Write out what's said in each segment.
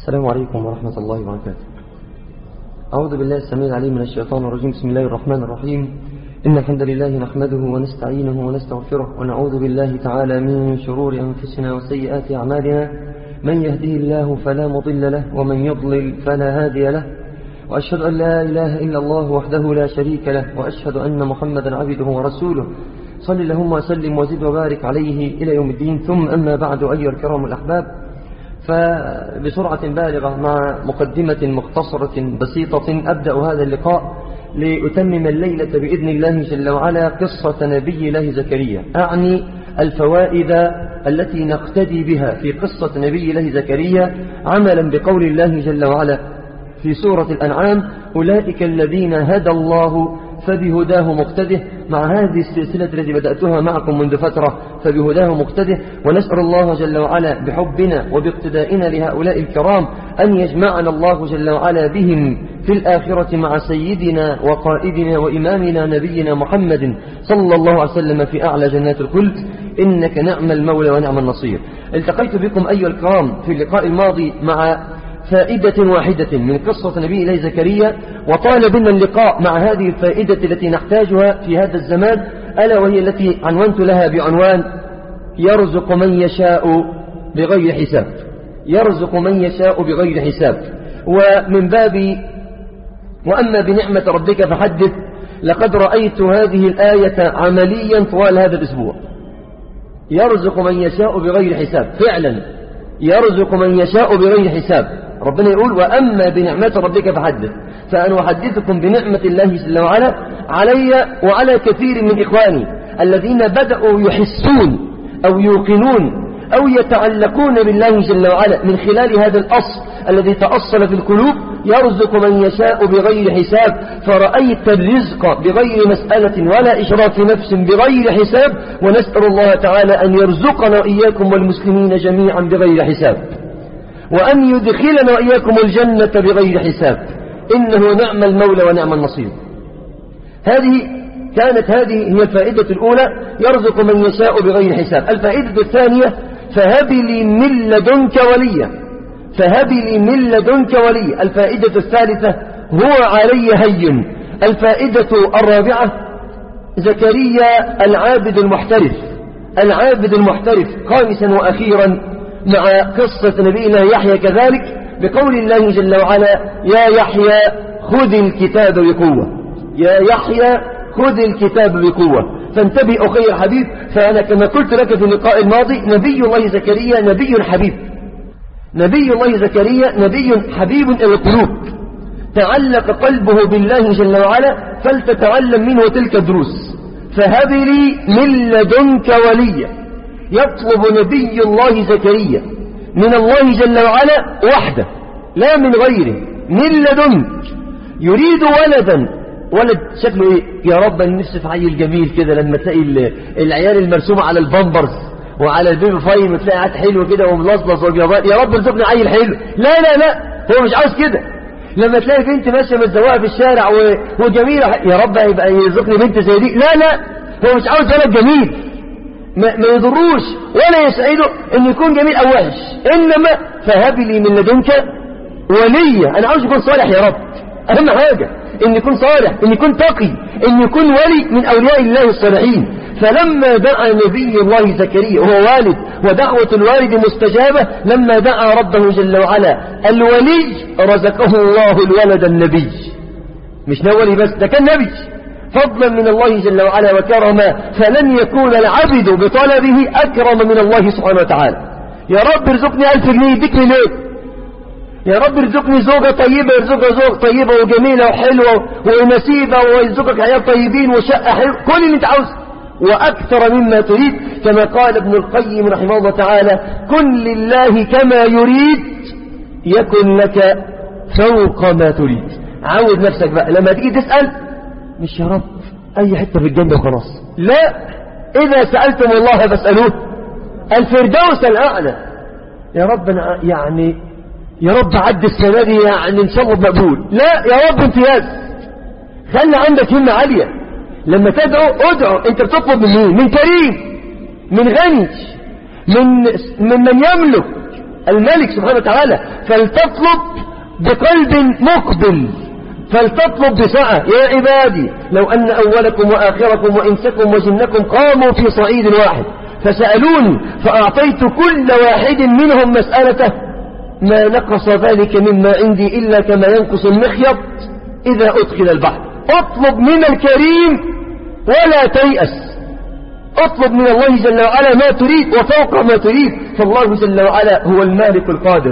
السلام عليكم ورحمة الله وبركاته أعوذ بالله السميع العليم من الشيطان الرجيم بسم الله الرحمن الرحيم إن الحمد لله نحمده ونستعينه ونستغفره ونعوذ بالله تعالى من شرور أنفسنا وسيئات أعمالنا من يهده الله فلا مضل له ومن يضلل فلا هادي له وأشهد أن لا إله إلا الله وحده لا شريك له وأشهد أن محمدا عبده ورسوله صل اللهم وسلم وزد وبارك عليه إلى يوم الدين ثم أما بعد أيها الكرام الأحباب فبسرعة بالغة مع مقدمة مختصرة بسيطة أبدأ هذا اللقاء لأتمم الليلة بإذن الله جل وعلا قصة نبي الله زكريا أعني الفوائد التي نقتدي بها في قصة نبي الله زكريا عملا بقول الله جل وعلا في سورة الأنعام أولئك الذين هدى الله فبهداه مقتده مع هذه السلسلة التي بدأتها معكم منذ فترة فبهداه مقتده ونسأل الله جل وعلا بحبنا وباقتدائنا لهؤلاء الكرام أن يجمعنا الله جل وعلا بهم في الآخرة مع سيدنا وقائدنا وإمامنا نبينا محمد صلى الله عليه وسلم في أعلى جنات الخلد إنك نعم المولى ونعم النصير التقيت بكم أيها الكرام في اللقاء الماضي مع فائدة واحدة من قصة نبي الله زكريا وطال بنا اللقاء مع هذه الفائدة التي نحتاجها في هذا الزمان ألا وهي التي عنونت لها بعنوان يرزق من يشاء بغير حساب يرزق من يشاء بغير حساب ومن باب وأما بنعمة ربك فحدث لقد رأيت هذه الآية عمليا طوال هذا الأسبوع يرزق من يشاء بغير حساب فعلا يرزق من يشاء بغير حساب ربنا يقول وأما بنعمة ربك فحدث فأنا أحدثكم بنعمة الله جل وعلا علي وعلى كثير من إخواني الذين بدأوا يحسون أو يوقنون أو يتعلقون بالله جل وعلا من خلال هذا الأصل الذي تأصل في القلوب يرزق من يشاء بغير حساب فرأيت الرزق بغير مسألة ولا إشراف نفس بغير حساب ونسأل الله تعالى أن يرزقنا إياكم والمسلمين جميعا بغير حساب وأن يدخلنا وإياكم الجنة بغير حساب إنه نعم المولى ونعم النصير هذه كانت هذه هي الفائدة الأولى يرزق من يشاء بغير حساب الفائدة الثانية فهب لي من لدنك وليا فهب لي من لدنك ولي الفائدة الثالثة هو علي هين الفائدة الرابعة زكريا العابد المحترف العابد المحترف خامسا وأخيرا مع قصة نبي الله يحيى كذلك بقول الله جل وعلا يا يحيى خذ الكتاب بقوة يا يحيى خذ الكتاب بقوة فانتبه أخي الحبيب فأنا كما قلت لك في اللقاء الماضي نبي الله زكريا نبي حبيب نبي الله زكريا نبي حبيب إلى القلوب تعلق قلبه بالله جل وعلا فلتتعلم منه تلك الدروس فهب لي من لدنك وليا يطلب نبي الله زكريا من الله جل وعلا وحده لا من غيره من لدنك يريد ولدا ولد شكله ايه يا رب النفس في عيل جميل كده لما تلاقي العيال المرسومة على البامبرز وعلى البيبي فاين وتلاقي عاد حلو كده وملصلص وجبات يا رب ارزقني عيل حلو لا لا لا هو مش عاوز كده لما تلاقي بنت ماشيه متزوقه في الشارع و... وجميله يا رب هيبقى يرزقني بنت زي دي لا لا هو مش عاوز ولد جميل ما, ما يضروش ولا يسعده ان يكون جميل او وحش انما فهب لي من لدنك وليا انا عاوز يكون صالح يا رب اهم حاجه ان يكون صالح ان يكون تقي ان يكون ولي من اولياء الله الصالحين فلما دعا نبي الله زكريا وهو والد ودعوة الوالد مستجابة لما دعا ربه جل وعلا الولي رزقه الله الولد النبي مش نولي بس ده كان نبي فضلا من الله جل وعلا وكرما فلن يكون العبد بطلبه أكرم من الله سبحانه وتعالى يا رب ارزقني ألف جنيه يديك ليه يا رب ارزقني زوجة طيبة يرزقها زوجة طيبة وجميلة وحلوة ونسيبة ويرزقك عيال طيبين وشقة حلوة كل اللي انت عاوزه وأكثر مما تريد كما قال ابن القيم رحمه الله تعالى كن لله كما يريد يكن لك فوق ما تريد عود نفسك بقى لما تيجي تسأل مش يا رب أي حتة في الجنة وخلاص لا إذا سألتم الله فاسألوه الفردوس الأعلى يا رب أنا يعني يا رب عد السنة دي يعني إن شاء الله مقبول لا يا رب امتياز خلي عندك همة عالية لما تدعو ادعو انت بتطلب من مين من كريم من غني من من من يملك الملك سبحانه وتعالى فلتطلب بقلب مقبل فلتطلب بسعة يا عبادي لو أن أولكم وآخركم وإنسكم وجنكم قاموا في صعيد واحد فسألوني فأعطيت كل واحد منهم مسألته ما نقص ذلك مما عندي إلا كما ينقص المخيط إذا أدخل البحر اطلب من الكريم ولا تيأس اطلب من الله جل وعلا ما تريد وفوق ما تريد فالله جل وعلا هو المالك القادر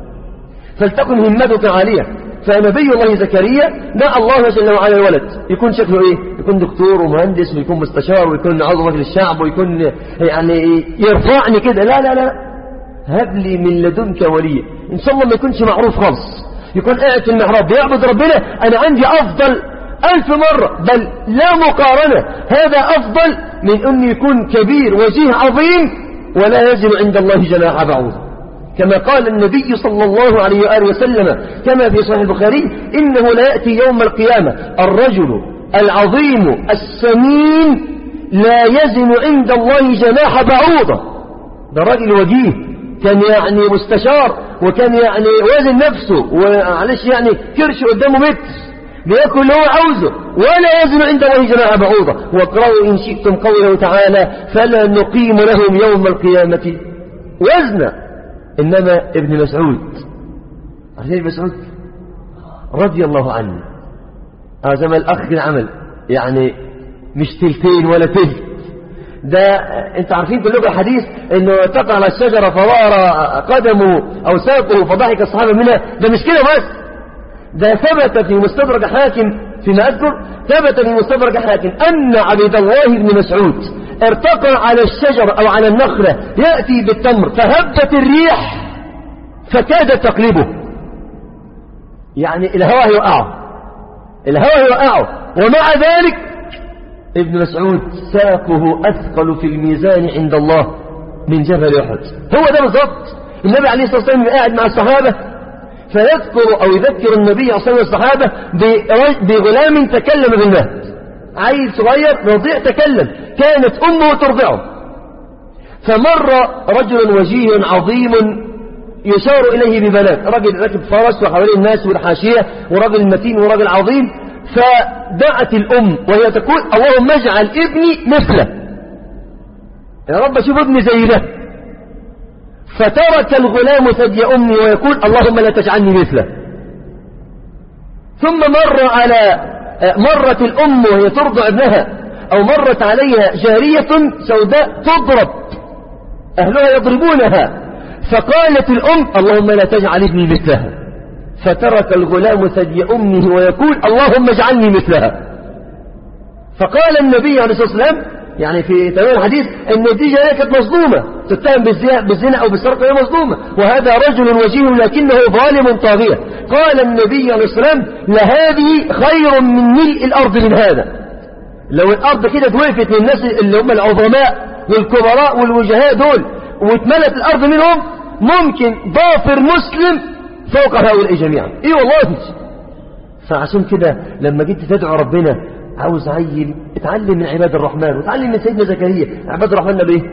فلتكن همتك عالية فنبي الله زكريا دعا الله جل وعلا الولد يكون شكله ايه يكون دكتور ومهندس ويكون مستشار ويكون عضو مجلس الشعب ويكون يعني يرفعني كده لا لا لا هب لي من لدنك وليا ان شاء الله ما يكونش معروف خالص يكون قاعد في المحراب بيعبد ربنا انا عندي افضل ألف مرة بل لا مقارنة هذا أفضل من أن يكون كبير وجيه عظيم ولا يزن عند الله جناح بعوض كما قال النبي صلى الله عليه وآله وسلم كما في صحيح البخاري إنه لا يأتي يوم القيامة الرجل العظيم السمين لا يزن عند الله جناح بعوضة ده راجل وجيه كان يعني مستشار وكان يعني وازن نفسه وعلش يعني كرش قدامه متر بياكل اللي هو عاوزه ولا يزن عند الله جناح بعوضة واقرأوا إن شئتم قوله تعالى فلا نقيم لهم يوم القيامة وزنا إنما ابن مسعود عارفين ابن مسعود رضي الله عنه آه زي ما الأخ العمل يعني مش تلتين ولا تلت ده انت عارفين في اللغة الحديث انه تقع على الشجرة فوار قدمه او ساقه فضحك الصحابة منها ده مش كده بس ده ثبت في مستدرك حاكم فيما أذكر ثبت في مستدرك حاكم أن عبد الله بن مسعود ارتقى على الشجر أو على النخلة يأتي بالتمر فهبت الريح فكادت تقلبه يعني الهواء يوقعه الهواء يوقعه ومع ذلك ابن مسعود ساقه أثقل في الميزان عند الله من جبل أحد هو ده بالضبط النبي عليه الصلاة والسلام قاعد مع الصحابة فيذكر أو يذكر النبي صلى الله عليه وسلم الصحابة بغلام تكلم بالمهد عيل صغير رضيع تكلم كانت أمه ترضعه فمر رجل وجيه عظيم يشار إليه ببنات رجل راكب فرس وحواليه الناس والحاشية ورجل متين ورجل عظيم فدعت الأم وهي تقول اللهم اجعل ابني مثله يا رب اشوف ابني زي ده فترك الغلام ثدي أمي ويقول اللهم لا تجعلني مثله ثم مر على مرت الأم وهي ترضع ابنها أو مرت عليها جارية سوداء تضرب أهلها يضربونها فقالت الأم اللهم لا تجعل ابني مثلها فترك الغلام ثدي أمه ويقول اللهم اجعلني مثلها فقال النبي عليه الصلاة والسلام يعني في تمام الحديث ان دي جارية كانت مظلومة تتهم بالزنا او بالسرقة وهي مظلومة وهذا رجل وجيه لكنه ظالم طاغية قال النبي عليه الصلاة والسلام لهذه خير من ملء الارض من هذا لو الارض كده اتوقفت من الناس اللي هم العظماء والكبراء والوجهاء دول واتملت الارض منهم ممكن ضافر مسلم فوق هؤلاء جميعا ايه والله فعشان كده لما جيت تدعو ربنا عاوز عيل اتعلم من عباد الرحمن وتعلم من سيدنا زكريا عباد الرحمن بايه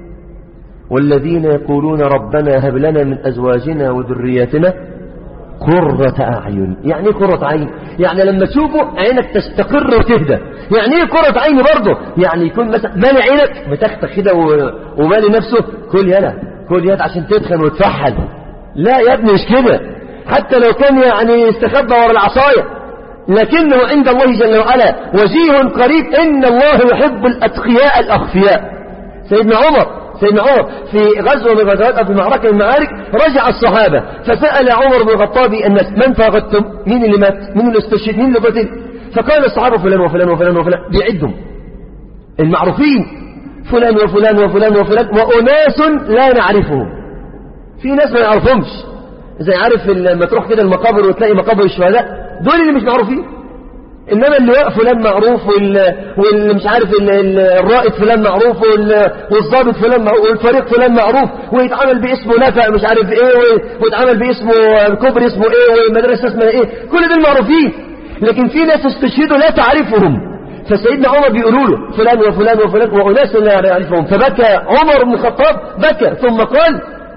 والذين يقولون ربنا هب لنا من ازواجنا وذرياتنا قرة أعين يعني ايه قرة عين يعني لما تشوفه عينك تستقر وتهدى يعني ايه قرة عين برضه يعني يكون مثلا مالي عينك بتختك كده ومالي نفسه كل يلا كل يد عشان تدخن وتفحل لا يا ابني مش كده حتى لو كان يعني استخبى ورا العصايه لكنه عند الله جل وعلا وجيه قريب إن الله يحب الأتقياء الأخفياء سيدنا عمر سيدنا عمر في غزوة من الغزوات أو في معركة من المعارك رجع الصحابة فسأل عمر بن الخطاب الناس من فاقدتم مين اللي مات مين اللي استشهد مين اللي قتل فقال الصحابة فلان وفلان وفلان وفلان بيعدهم المعروفين فلان وفلان وفلان وفلان وأناس لا نعرفهم في ناس ما نعرفهمش زي عارف لما تروح كده المقابر وتلاقي مقابر الشهداء دول اللي مش معروفين انما اللي واقف فلان معروف واللي مش عارف الرائد فلان معروف والضابط فلان معروف والفريق فلان معروف ويتعامل باسمه نفع مش عارف ايه ويتعامل باسمه كوبري اسمه ايه ومدرسه اسمها ايه كل دول معروفين لكن في ناس استشهدوا لا تعرفهم فسيدنا عمر بيقولوا له فلان وفلان وفلان واناس لا يعرفهم فبكى عمر بن الخطاب بكى ثم قال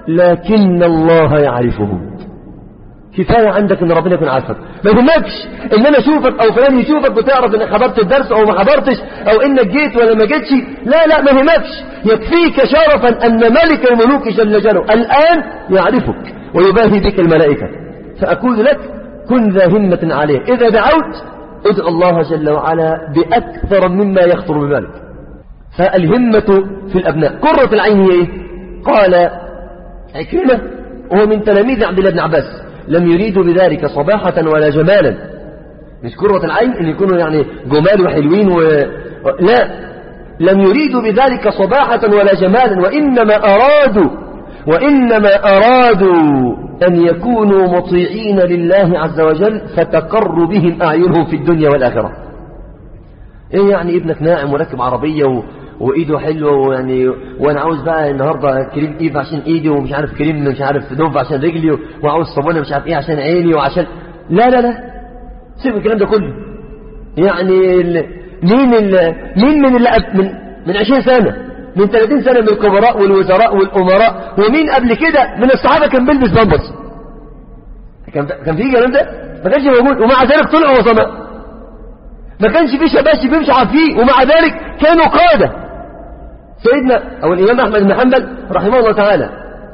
لكن الله يعرفه كفاية عندك ان ربنا يكون عارفك ما يهمكش ان انا اشوفك او فلان يشوفك وتعرف انك حضرت الدرس او ما حضرتش او انك جيت ولا ما جيتش لا لا ما يهمكش يكفيك شرفا ان ملك الملوك جل جلاله الان يعرفك ويباهي بك الملائكة فاقول لك كن ذا همة عليه اذا دعوت ادعو الله جل وعلا باكثر مما يخطر ببالك فالهمة في الابناء قرة العين هي ايه قال عكرمة وهو من تلاميذ عبد الله بن عباس لم يريدوا بذلك صباحة ولا جمالا مش كرة العين ان يكونوا يعني جمال وحلوين و... لا لم يريدوا بذلك صباحة ولا جمالا وإنما أرادوا وإنما أرادوا أن يكونوا مطيعين لله عز وجل فتقر بهم أعينهم في الدنيا والآخرة إيه يعني ابنك ناعم وراكب عربية و... وايده حلوه ويعني وانا عاوز بقى النهارده كريم ايف عشان ايدي ومش عارف كريم مش عارف دوف عشان رجلي وعاوز صابونه مش عارف ايه عشان عيني وعشان لا لا لا سيب الكلام ده كله يعني ال... مين ال... مين من اللي من من 20 سنه من 30 سنه من الكبراء والوزراء والامراء ومين قبل كده من الصحابه كان بيلبس بامبرز كان كان في الكلام ده ما كانش موجود ومع ذلك طلعوا وصماء ما كانش في شباشب بيمشي عارفين ومع ذلك كانوا قاده سيدنا أو الإمام أحمد بن حنبل رحمه الله تعالى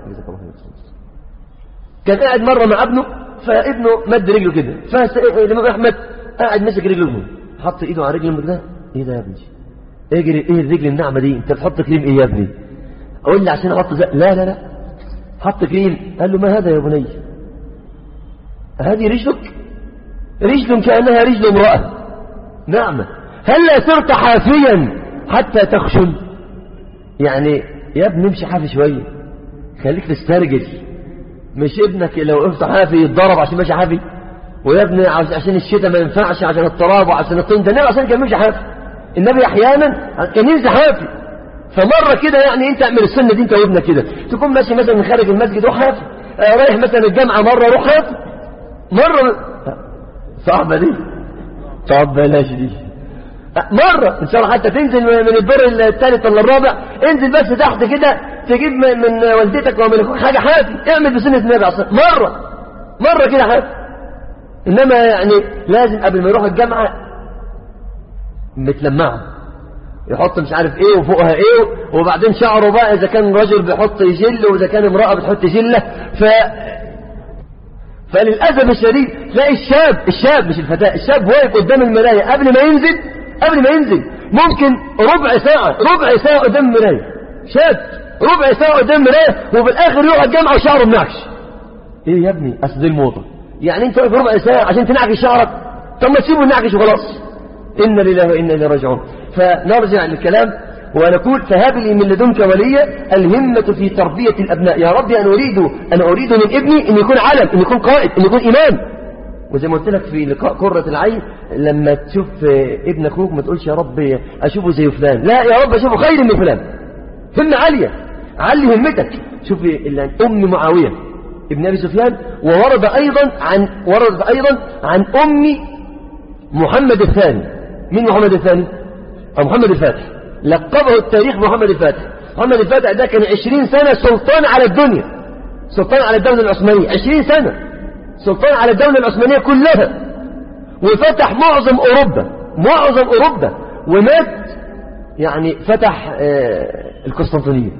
كان قاعد مرة مع ابنه فابنه مد رجله كده فالإمام أحمد قاعد مسك رجله حط إيده على رجله كده إيه ده يا ابني اجري ايه الرجل الناعمة دي انت بتحط كريم ايه يا ابني اقول لي عشان احط زي لا لا لا حط كريم قال له ما هذا يا بني هذه رجلك رجل كأنها رجل امرأة نعمة هل صرت حافيا حتى تخشن يعني يا ابني امشي حافي شوية خليك تسترجل مش ابنك لو وقفت حافي يتضرب عشان ماشي حافي ويا ابني عشان الشتاء ما ينفعش عشان التراب وعشان الطين ده النبي عشان كان ماشي حافي النبي احيانا كان ينزل حافي فمرة كده يعني انت اعمل السنة دي انت وابنك كده تكون ماشي مثلا من خارج المسجد روح حافي آه رايح مثلا الجامعة مرة روح حافي مرة صعبة دي طب بلاش دي مرة ان شاء الله حتى تنزل من الدور الثالث ولا الرابع انزل بس تحت كده تجيب من والدتك ومن اخوك حاجة حافي اعمل بسنة النبي عليه مرة مرة كده حافي انما يعني لازم قبل ما يروح الجامعة متلمعه يحط مش عارف ايه وفوقها ايه وبعدين شعره بقى اذا كان رجل بيحط جل واذا كان امرأة بتحط جلة ف فللأسف الشديد تلاقي الشاب الشاب مش الفتاة الشاب واقف قدام المراية قبل ما ينزل قبل ما ينزل ممكن ربع ساعة ربع ساعة قدام المراية شاب ربع ساعة قدام المراية وفي الآخر يروح الجامعة وشعره منعكش ايه يا ابني اصل دي الموضة يعني انت واقف ربع ساعة عشان تنعكش شعرك طب ما تسيبه ينعكش وخلاص إنا لله وإنا إليه راجعون فنرجع للكلام ونقول فهب لي من لدنك وليا الهمة في تربية الأبناء يا ربي أنا أريد أنا أريد من ابني أن يكون علم أن يكون قائد أن يكون إمام وزي ما قلت لك في لقاء قرة العين لما تشوف ابن أخوك ما تقولش يا رب أشوفه زي فلان لا يا رب أشوفه خير من فلان همة عالية علي همتك شوف أم معاوية ابن أبي سفيان وورد أيضا عن ورد أيضا عن أم محمد الثاني مين محمد الثاني أو محمد الفاتح لقبه التاريخ محمد الفاتح محمد الفاتح ده كان عشرين سنة سلطان على الدنيا سلطان على الدولة العثمانية عشرين سنة سلطان على الدولة العثمانية كلها وفتح معظم أوروبا معظم أوروبا ومات يعني فتح القسطنطينية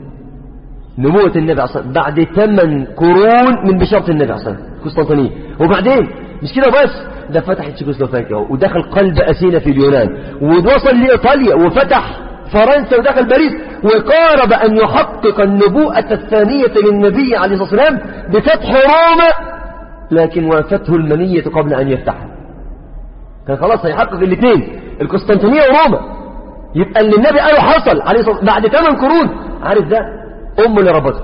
نبوة النبي عليه الصلاة بعد ثمان قرون من بشارة النبي عليه الصلاة القسطنطينية وبعدين مش كده بس ده فتح تشيكوسلوفاكيا ودخل قلب أثينا في اليونان ووصل لإيطاليا وفتح فرنسا ودخل باريس وقارب أن يحقق النبوءة الثانية للنبي عليه الصلاة والسلام بفتح روما لكن وافته المنية قبل أن يفتحها كان خلاص هيحقق الاثنين القسطنطينية وروما يبقى اللي النبي قاله حصل عليه الصلاة بعد ثمان قرون عارف ده أم اللي ربطت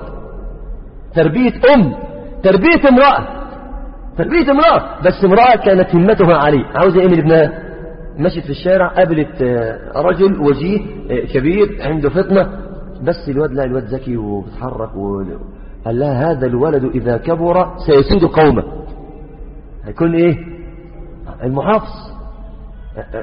تربية أم تربية امرأة تربية امرأة بس امرأة كانت همتها عليه عاوزة ايه من ابنها مشيت في الشارع قابلت رجل وجيه كبير عنده فطنة بس الواد لا الواد ذكي وبيتحرك و... قال لها هذا الولد إذا كبر سيسود قومه هيكون ايه المحافظ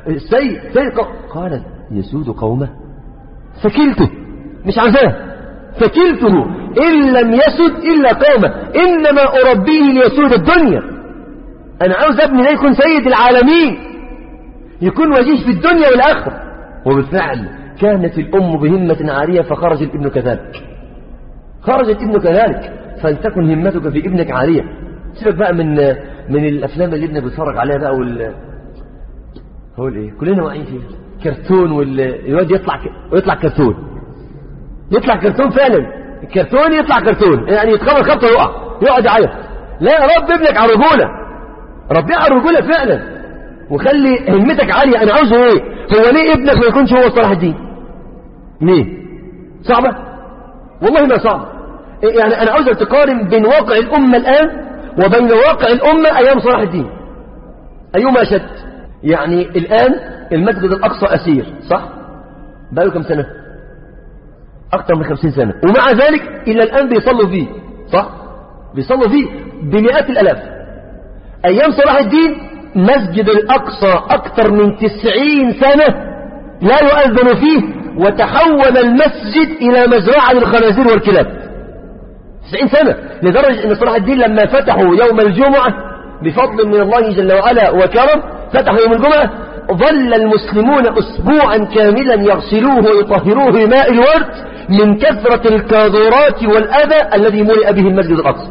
السيد سيد قالت يسود قومه فكلته مش عايزاه فكلته إن لم يسد إلا قام إنما أربيه ليسود الدنيا أنا عاوز ابني ده يكون سيد العالمين يكون وجيش في الدنيا والآخرة وبالفعل كانت الأم بهمة عالية فخرج الابن كذلك خرج الابن كذلك فلتكن همتك في ابنك عالية سيبك بقى من من الأفلام اللي ابنك بيتفرج عليها بقى وال هقول ايه كلنا واعيين فيها كرتون والواد يطلع ك... ويطلع كرتون يطلع كرتون فعلا الكرتون يطلع كرتون يعني يتخبط خبطه يقع يقعد يعيط لا رب ابنك على الرجوله ربيه على الرجوله فعلا وخلي همتك عاليه انا عاوزه ايه هو ليه ابنك ما يكونش هو صلاح الدين ليه صعبه والله ما صعبه يعني انا عاوزك تقارن بين واقع الامه الان وبين واقع الامه ايام صلاح الدين ايهما اشد يعني الان المسجد الاقصى اسير صح بقاله كم سنه أكثر من خمسين سنة ومع ذلك إلى الآن بيصلوا فيه صح؟ بيصلوا فيه بمئات الألاف أيام صلاح الدين مسجد الأقصى أكثر من تسعين سنة لا يؤذن فيه وتحول المسجد إلى مزرعة للخنازير والكلاب تسعين سنة لدرجة أن صلاح الدين لما فتحوا يوم الجمعة بفضل من الله جل وعلا وكرم فتحوا يوم الجمعة ظل المسلمون أسبوعا كاملا يغسلوه ويطهروه بماء الورد من كثرة الكاذورات والأذى الذي ملئ به المسجد الأقصى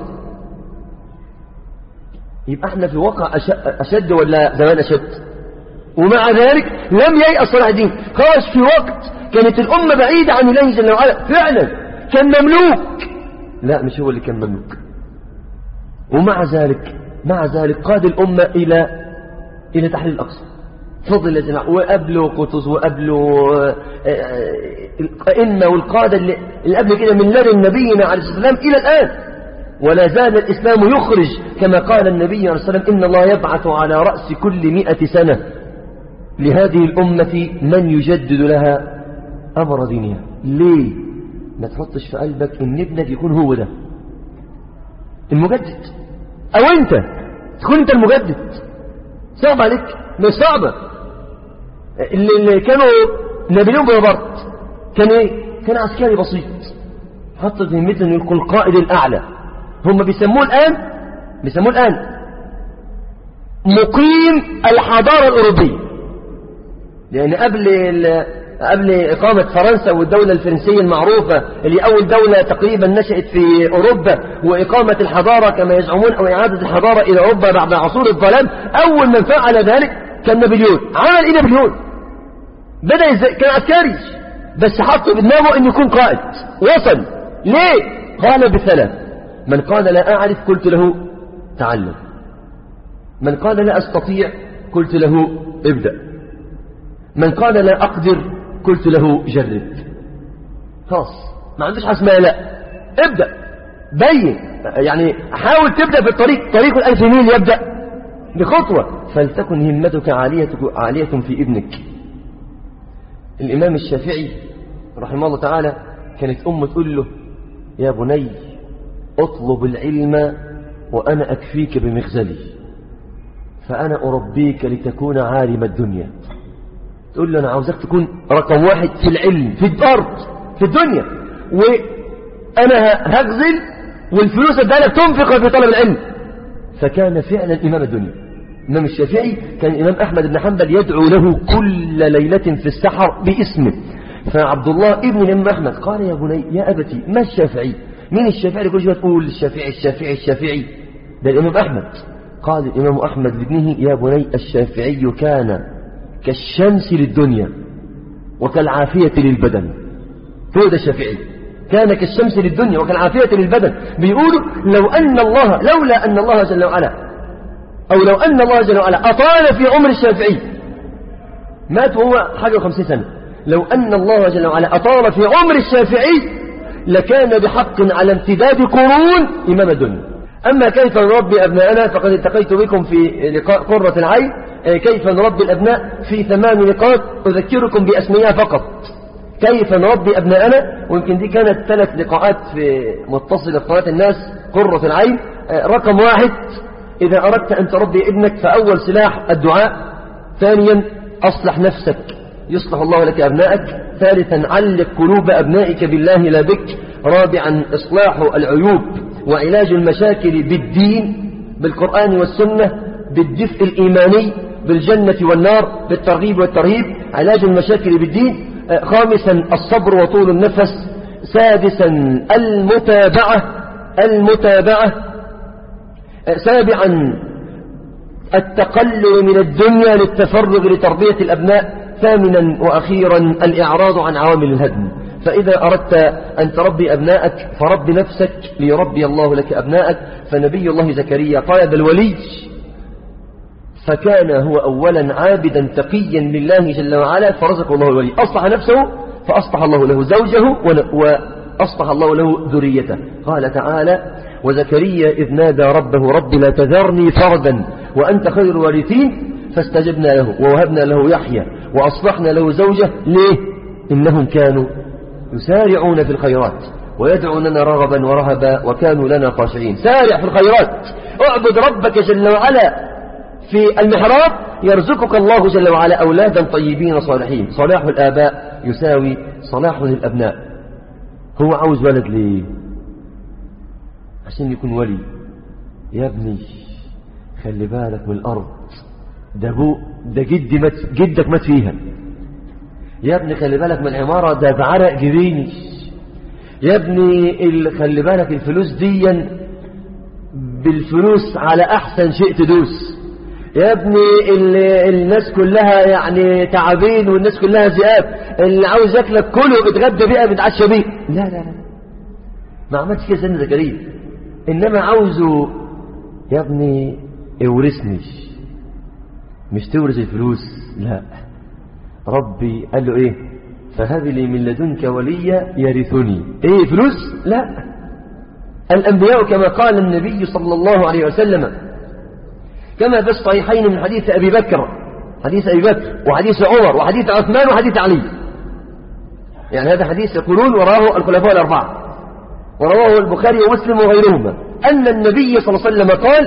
يبقى احنا في واقع أشد ولا زمان أشد ومع ذلك لم ييأس صلاح الدين خرج في وقت كانت الأمة بعيدة عن الله جل وعلا فعلا كان مملوك لا مش هو اللي كان مملوك ومع ذلك مع ذلك قاد الأمة إلى إلى تحرير الأقصى فضل يا جماعة وقبله قطز وقبله الأئمة والقادة اللي, اللي قبل كده من لدن نبينا عليه الصلاة والسلام إلى الآن ولا زال الإسلام يخرج كما قال النبي عليه الصلاة والسلام إن الله يبعث على رأس كل مئة سنة لهذه الأمة من يجدد لها أمر دينها ليه ما تحطش في قلبك إن ابنك يكون هو ده المجدد أو أنت تكون أنت المجدد صعب عليك مش صعبة اللي, اللي كانوا نابليون بونابرت كان ايه كان عسكري بسيط حط في همته انه يكون القائد الاعلى هم بيسموه الان بيسموه الان مقيم الحضاره الاوروبيه لان قبل قبل إقامة فرنسا والدولة الفرنسية المعروفة اللي أول دولة تقريبا نشأت في أوروبا وإقامة الحضارة كما يزعمون أو إعادة الحضارة إلى أوروبا بعد عصور الظلام أول من فعل ذلك كان نابليون عمل إيه نابليون بدأ إزاي كان عسكري بس حط في دماغه أن يكون قائد وصل ليه قال بثلاث من قال لا أعرف قلت له تعلم من قال لا أستطيع قلت له ابدأ من قال لا أقدر قلت له جرب خلاص ما عندوش حاجه اسمها لا ابدأ بين يعني حاول تبدأ في الطريق طريق الألف ميل يبدأ بخطوة فلتكن همتك عالية, عالية في ابنك الإمام الشافعي رحمه الله تعالى كانت أمه تقول له يا بني اطلب العلم وأنا أكفيك بمخزلي فأنا أربيك لتكون عالم الدنيا تقول له أنا عاوزك تكون رقم واحد في العلم في الأرض في الدنيا وأنا هغزل والفلوس ادالك تنفق في طلب العلم فكان فعلا إمام الدنيا الإمام الشافعي كان الإمام أحمد بن حنبل يدعو له كل ليلة في السحر باسمه فعبد الله ابن الإمام أحمد قال يا بني يا أبتي ما الشافعي مين الشافعي كل شوية تقول الشافعي الشافعي الشافعي ده الإمام أحمد قال الإمام أحمد لابنه يا بني الشافعي كان كالشمس للدنيا وكالعافية للبدن هو ده الشافعي كان كالشمس للدنيا وكالعافية للبدن بيقولوا لو أن الله لولا أن الله جل وعلا أو لو أن الله جل وعلا أطال في عمر الشافعي مات وهو حاجة وخمسين سنة لو أن الله جل وعلا أطال في عمر الشافعي لكان بحق على امتداد قرون إمام الدنيا أما كيف نربي أبناءنا فقد التقيت بكم في لقاء قرة العين كيف نربي الأبناء في ثمان نقاط أذكركم بأسميها فقط كيف نربي أبناءنا ويمكن دي كانت ثلاث لقاءات في متصلة قناة الناس قرة العين رقم واحد إذا أردت أن تربي ابنك فأول سلاح الدعاء ثانيا أصلح نفسك يصلح الله لك أبنائك ثالثا علق قلوب أبنائك بالله لا بك رابعا إصلاح العيوب وعلاج المشاكل بالدين بالقرآن والسنة بالدفء الإيماني بالجنة والنار بالترغيب والترهيب علاج المشاكل بالدين خامسا الصبر وطول النفس سادسا المتابعة المتابعة سابعا التقلل من الدنيا للتفرغ لتربية الأبناء ثامنا وأخيرا الإعراض عن عوامل الهدم فإذا أردت أن تربي أبناءك فرب نفسك ليربي الله لك أبناءك فنبي الله زكريا طلب الولي فكان هو أولا عابدا تقيا لله جل وعلا فرزق الله الولي أصلح نفسه فأصلح الله له زوجه وأصلح الله له ذريته قال تعالى وزكريا إذ نادى ربه رب لا تذرني فردا وأنت خير الوارثين فاستجبنا له ووهبنا له يحيى وأصلحنا له زوجه ليه إنهم كانوا يسارعون في الخيرات ويدعوننا رغبا ورهبا وكانوا لنا خاشعين سارع في الخيرات اعبد ربك جل وعلا في المحراب يرزقك الله جل وعلا أولادا طيبين صالحين صلاح الآباء يساوي صلاح الأبناء هو عاوز ولد ليه عشان يكون ولي يا ابني خلي بالك من الأرض ده ابو ده جدي مت جدك مات فيها يا ابني خلي بالك من العمارة ده بعرق جبيني يا ابني ال... خلي بالك الفلوس دي بالفلوس على أحسن شيء تدوس يا ابني ال... الناس كلها يعني تعابين والناس كلها ذئاب اللي عاوز ياكلك كله بيتغدى بيها بيتعشى بيه لا لا لا ما عملتش كده سيدنا زكريا انما عاوزه يا ابني اورثني مش تورث الفلوس لا ربي قال له ايه فهب لي من لدنك وليا يرثني ايه فلوس لا الانبياء كما قال النبي صلى الله عليه وسلم كما في الصحيحين من حديث ابي بكر حديث ابي بكر وحديث عمر وحديث عثمان وحديث علي يعني هذا حديث يقولون وراه الخلفاء الاربعه ورواه البخاري ومسلم وغيرهما ان النبي صلى الله عليه وسلم قال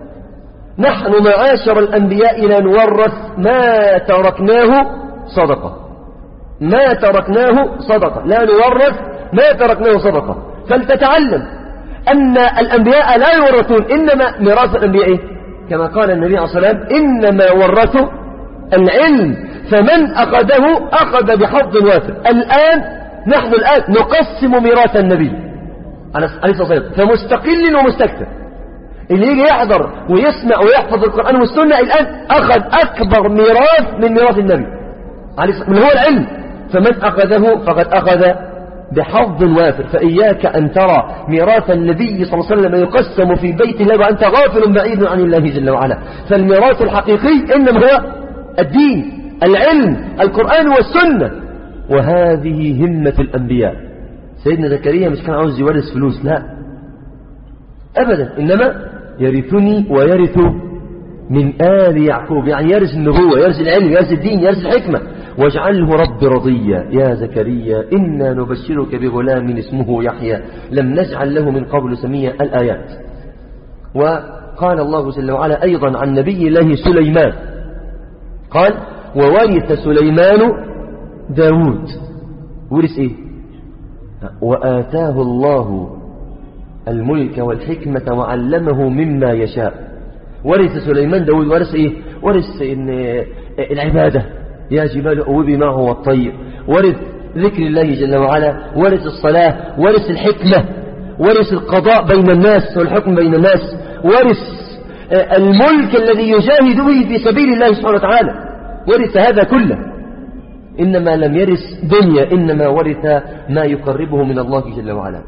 نحن معاشر الأنبياء لا نورث ما تركناه صدقة ما تركناه صدقة لا نورث ما تركناه صدقة فلتتعلم أن الأنبياء لا يورثون إنما ميراث الأنبياء إيه؟ كما قال النبي عليه الصلاة والسلام إنما ورثوا العلم فمن أخذه أخذ بحظ وافر الآن نحن الآن نقسم ميراث النبي عليه الصلاة والسلام فمستقل ومستكثر اللي يجي يحضر ويسمع ويحفظ القرآن والسنة الآن أخذ أكبر ميراث من ميراث النبي من هو العلم فمن أخذه فقد أخذ بحظ وافر فإياك أن ترى ميراث النبي صلى الله عليه وسلم يقسم في بيت الله وأنت غافل بعيد عن الله جل وعلا فالميراث الحقيقي إنما هو الدين العلم القرآن والسنة وهذه همة الأنبياء سيدنا زكريا مش كان عاوز يورث فلوس لا أبدا إنما يرثني ويرث من آل يعقوب يعني يرث النبوة يرث العلم يرث الدين يرث الحكمة واجعله رب رضيا يا زكريا إنا نبشرك بغلام اسمه يحيى لم نجعل له من قبل سميا الآيات وقال الله جل وعلا أيضا عن نبي الله سليمان قال وورث سليمان داود ورث إيه وآتاه الله الملك والحكمة وعلمه مما يشاء ورث سليمان داود ورث إيه ورث إن العبادة يا جبال أوبي معه والطير ورث ذكر الله جل وعلا ورث الصلاة ورث الحكمة ورث القضاء بين الناس والحكم بين الناس ورث الملك الذي يجاهد به في سبيل الله سبحانه وتعالى ورث هذا كله إنما لم يرث دنيا إنما ورث ما يقربه من الله جل وعلا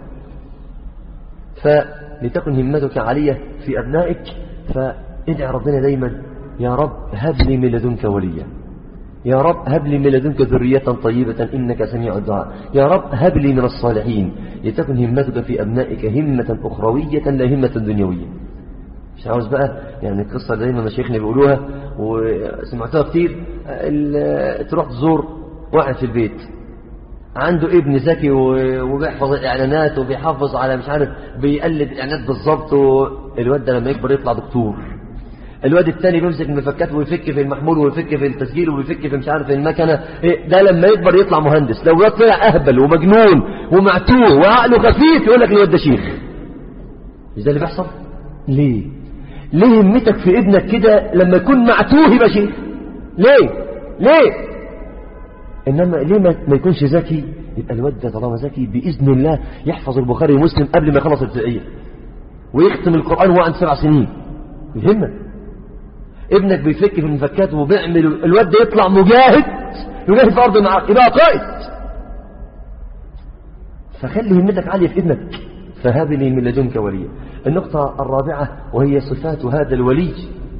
فلتكن همتك عالية في أبنائك فادع ربنا دايما يا رب هب لي من لدنك وليا يا رب هب لي من لدنك ذرية طيبة إنك سميع الدعاء يا رب هب لي من الصالحين لتكن همتك في أبنائك همة أخروية لا همة دنيوية مش عاوز بقى يعني القصة اللي دايما مشايخنا بيقولوها وسمعتها كتير تروح تزور واحد في البيت عنده ابن ذكي وبيحفظ الاعلانات وبيحافظ على مش عارف بيقلد الاعلانات بالظبط والواد ده لما يكبر يطلع دكتور الواد الثاني بيمسك المفكات ويفك في المحمول ويفك في التسجيل ويفك في مش عارف المكنه إيه ده لما يكبر يطلع مهندس لو الواد طلع اهبل ومجنون ومعتوه وعقله خفيف يقول لك الواد ده شيخ مش ده اللي بيحصل ليه ليه همتك في ابنك كده لما يكون معتوه يبقى شيخ ليه ليه انما ليه ما ما يكونش ذكي يبقى الواد ده طالما ذكي باذن الله يحفظ البخاري ومسلم قبل ما يخلص الابتدائيه ويختم القران وهو عنده سبع سنين يهمك ابنك بيفك في المفكات وبيعمل الواد ده يطلع مجاهد يجاهد في ارض معاك يبقى قائد فخلي همتك عاليه في ابنك فهب لي من لدنك وليا النقطه الرابعه وهي صفات هذا الولي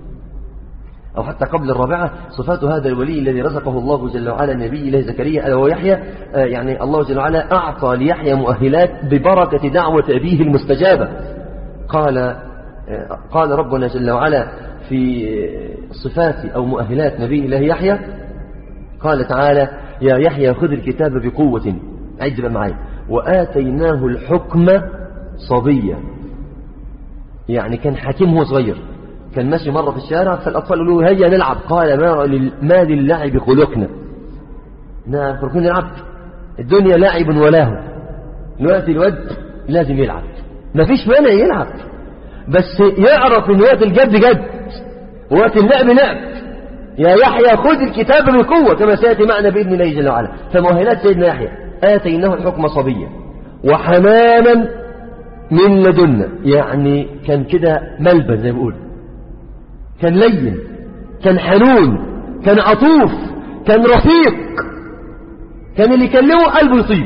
أو حتى قبل الرابعة صفات هذا الولي الذي رزقه الله جل وعلا نبي الله زكريا ألا ويحيى آه يعني الله جل وعلا أعطى ليحيى مؤهلات ببركة دعوة أبيه المستجابة قال آه قال ربنا جل وعلا في صفات أو مؤهلات نبي الله يحيى قال تعالى يا يحيى خذ الكتاب بقوة عد بقى معايا وآتيناه الحكم صبيا يعني كان حكيم هو صغير كان ماشي مرة في الشارع فالأطفال قالوا له هيا نلعب قال ما, لل... ما للعب خلقنا نعم خلقنا نلعب الدنيا لعب ولاه الوقت الواد لازم يلعب ما فيش مانع يلعب بس يعرف ان وقت الجد جد وقت اللعب لعب يا يحيى خذ الكتاب بقوة كما سيأتي معنا بإذن الله جل وعلا فمؤهلات سيدنا يحيى آتيناه الحكم صبيا وحنانا من لدنا يعني كان كده ملبس زي ما بيقول كان لين كان حنون كان عطوف كان رفيق كان اللي يكلمه قلبه يطيب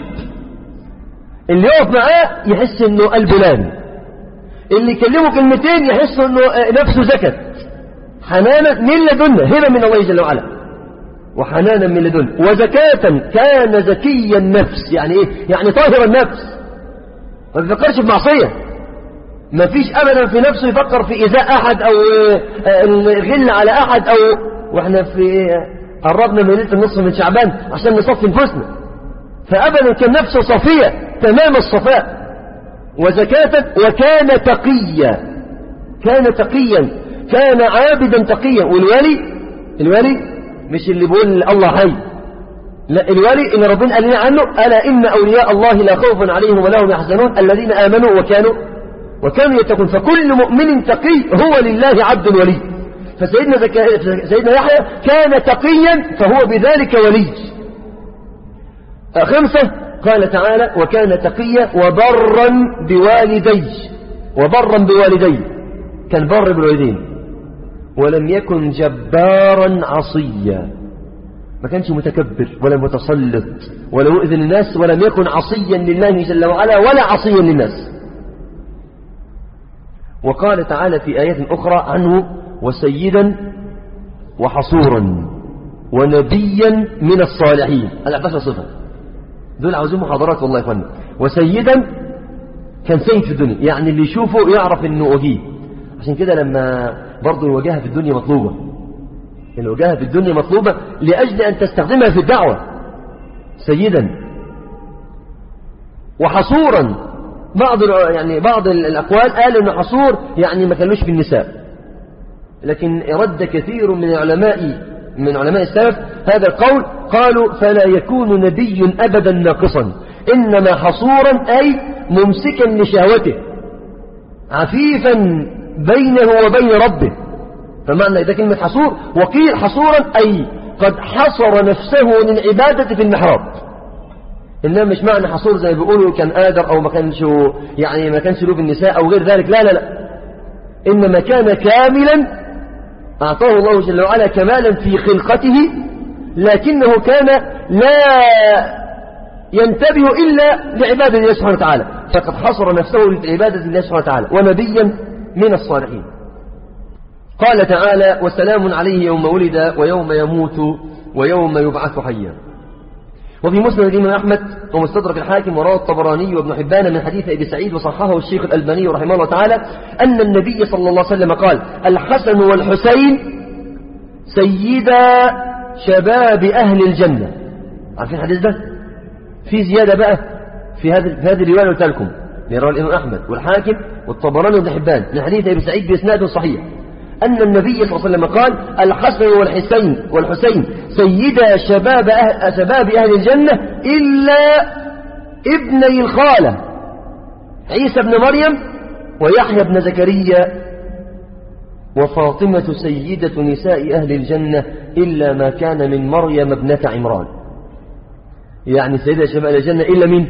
اللي يقف معاه يحس انه قلبه لان اللي يكلمه كلمتين يحس انه نفسه زكت حنانا من لدنا هبه من الله جل وعلا وحنانا من لدنا وزكاة كان زكي النفس يعني ايه يعني طاهر النفس ما بيفكرش في معصيه ما فيش ابدا في نفسه يفكر في ايذاء احد او الغل على احد او واحنا في قربنا من ليله النصف من شعبان عشان نصفي نفوسنا فابدا كان نفسه صفيه تمام الصفاء وزكاة وكان تقيا كان تقيا كان عابدا تقيا والولي الولي مش اللي بيقول الله حي لا الولي اللي ربنا قال لنا عنه الا ان اولياء الله لا خوف عليهم ولا هم يحزنون الذين امنوا وكانوا وكانوا يتقون فكل مؤمن تقي هو لله عبد ولي فسيدنا زكا... سيدنا يحيى كان تقيا فهو بذلك ولي خمسة قال تعالى وكان تقيا وبرا بوالديه وبرا بوالديه كان بر بالوالدين ولم يكن جبارا عصيا ما كانش متكبر ولا متسلط ولا يؤذي الناس ولم يكن عصيا لله جل وعلا ولا عصيا للناس وقال تعالى في آيات أخرى عنه وسيدا وحصورا ونبيا من الصالحين الأحداث صفة دول عاوزين محاضرات والله يا اخوانا وسيدا كان سيد في الدنيا يعني اللي يشوفه يعرف انه وجيه عشان كده لما برضه الوجاهة في الدنيا مطلوبة الوجاهة في الدنيا مطلوبة لأجل أن تستخدمها في الدعوة سيدا وحصورا بعض يعني بعض الأقوال قال أن حصور يعني ما كانوش في النساء لكن رد كثير من العلماء من علماء السلف هذا القول قالوا فلا يكون نبي أبدا ناقصا إنما حصورا أي ممسكا لشهوته عفيفا بينه وبين ربه فمعنى إذا كلمة حصور وقيل حصورا أي قد حصر نفسه من عبادة في المحراب إنما مش معنى حصور زي بيقولوا كان قادر أو ما كانش يعني ما كانش له بالنساء أو غير ذلك لا لا لا إنما كان كاملا أعطاه الله جل وعلا كمالا في خلقته لكنه كان لا ينتبه إلا لعبادة الله سبحانه وتعالى فقد حصر نفسه لعبادة الله سبحانه وتعالى ونبيا من الصالحين قال تعالى وسلام عليه يوم ولد ويوم يموت ويوم يبعث حيا وفي مسند الإمام أحمد ومستدرك الحاكم وروى الطبراني وابن حبان من حديث أبي سعيد وصححه الشيخ الألباني رحمه الله تعالى أن النبي صلى الله عليه وسلم قال الحسن والحسين سيدا شباب أهل الجنة عارفين الحديث ده في زيادة بقى في هذه في هذه الرواية قلت لكم رواه الإمام أحمد والحاكم والطبراني وابن حبان من حديث أبي سعيد بإسناد صحيح أن النبي صلى الله عليه وسلم قال الحسن والحسين والحسين سيدا شباب أهل, شباب أهل الجنة إلا ابني الخالة عيسى بن مريم ويحيى بن زكريا وفاطمة سيدة نساء أهل الجنة إلا ما كان من مريم ابنة عمران يعني سيدة شباب أهل الجنة إلا مين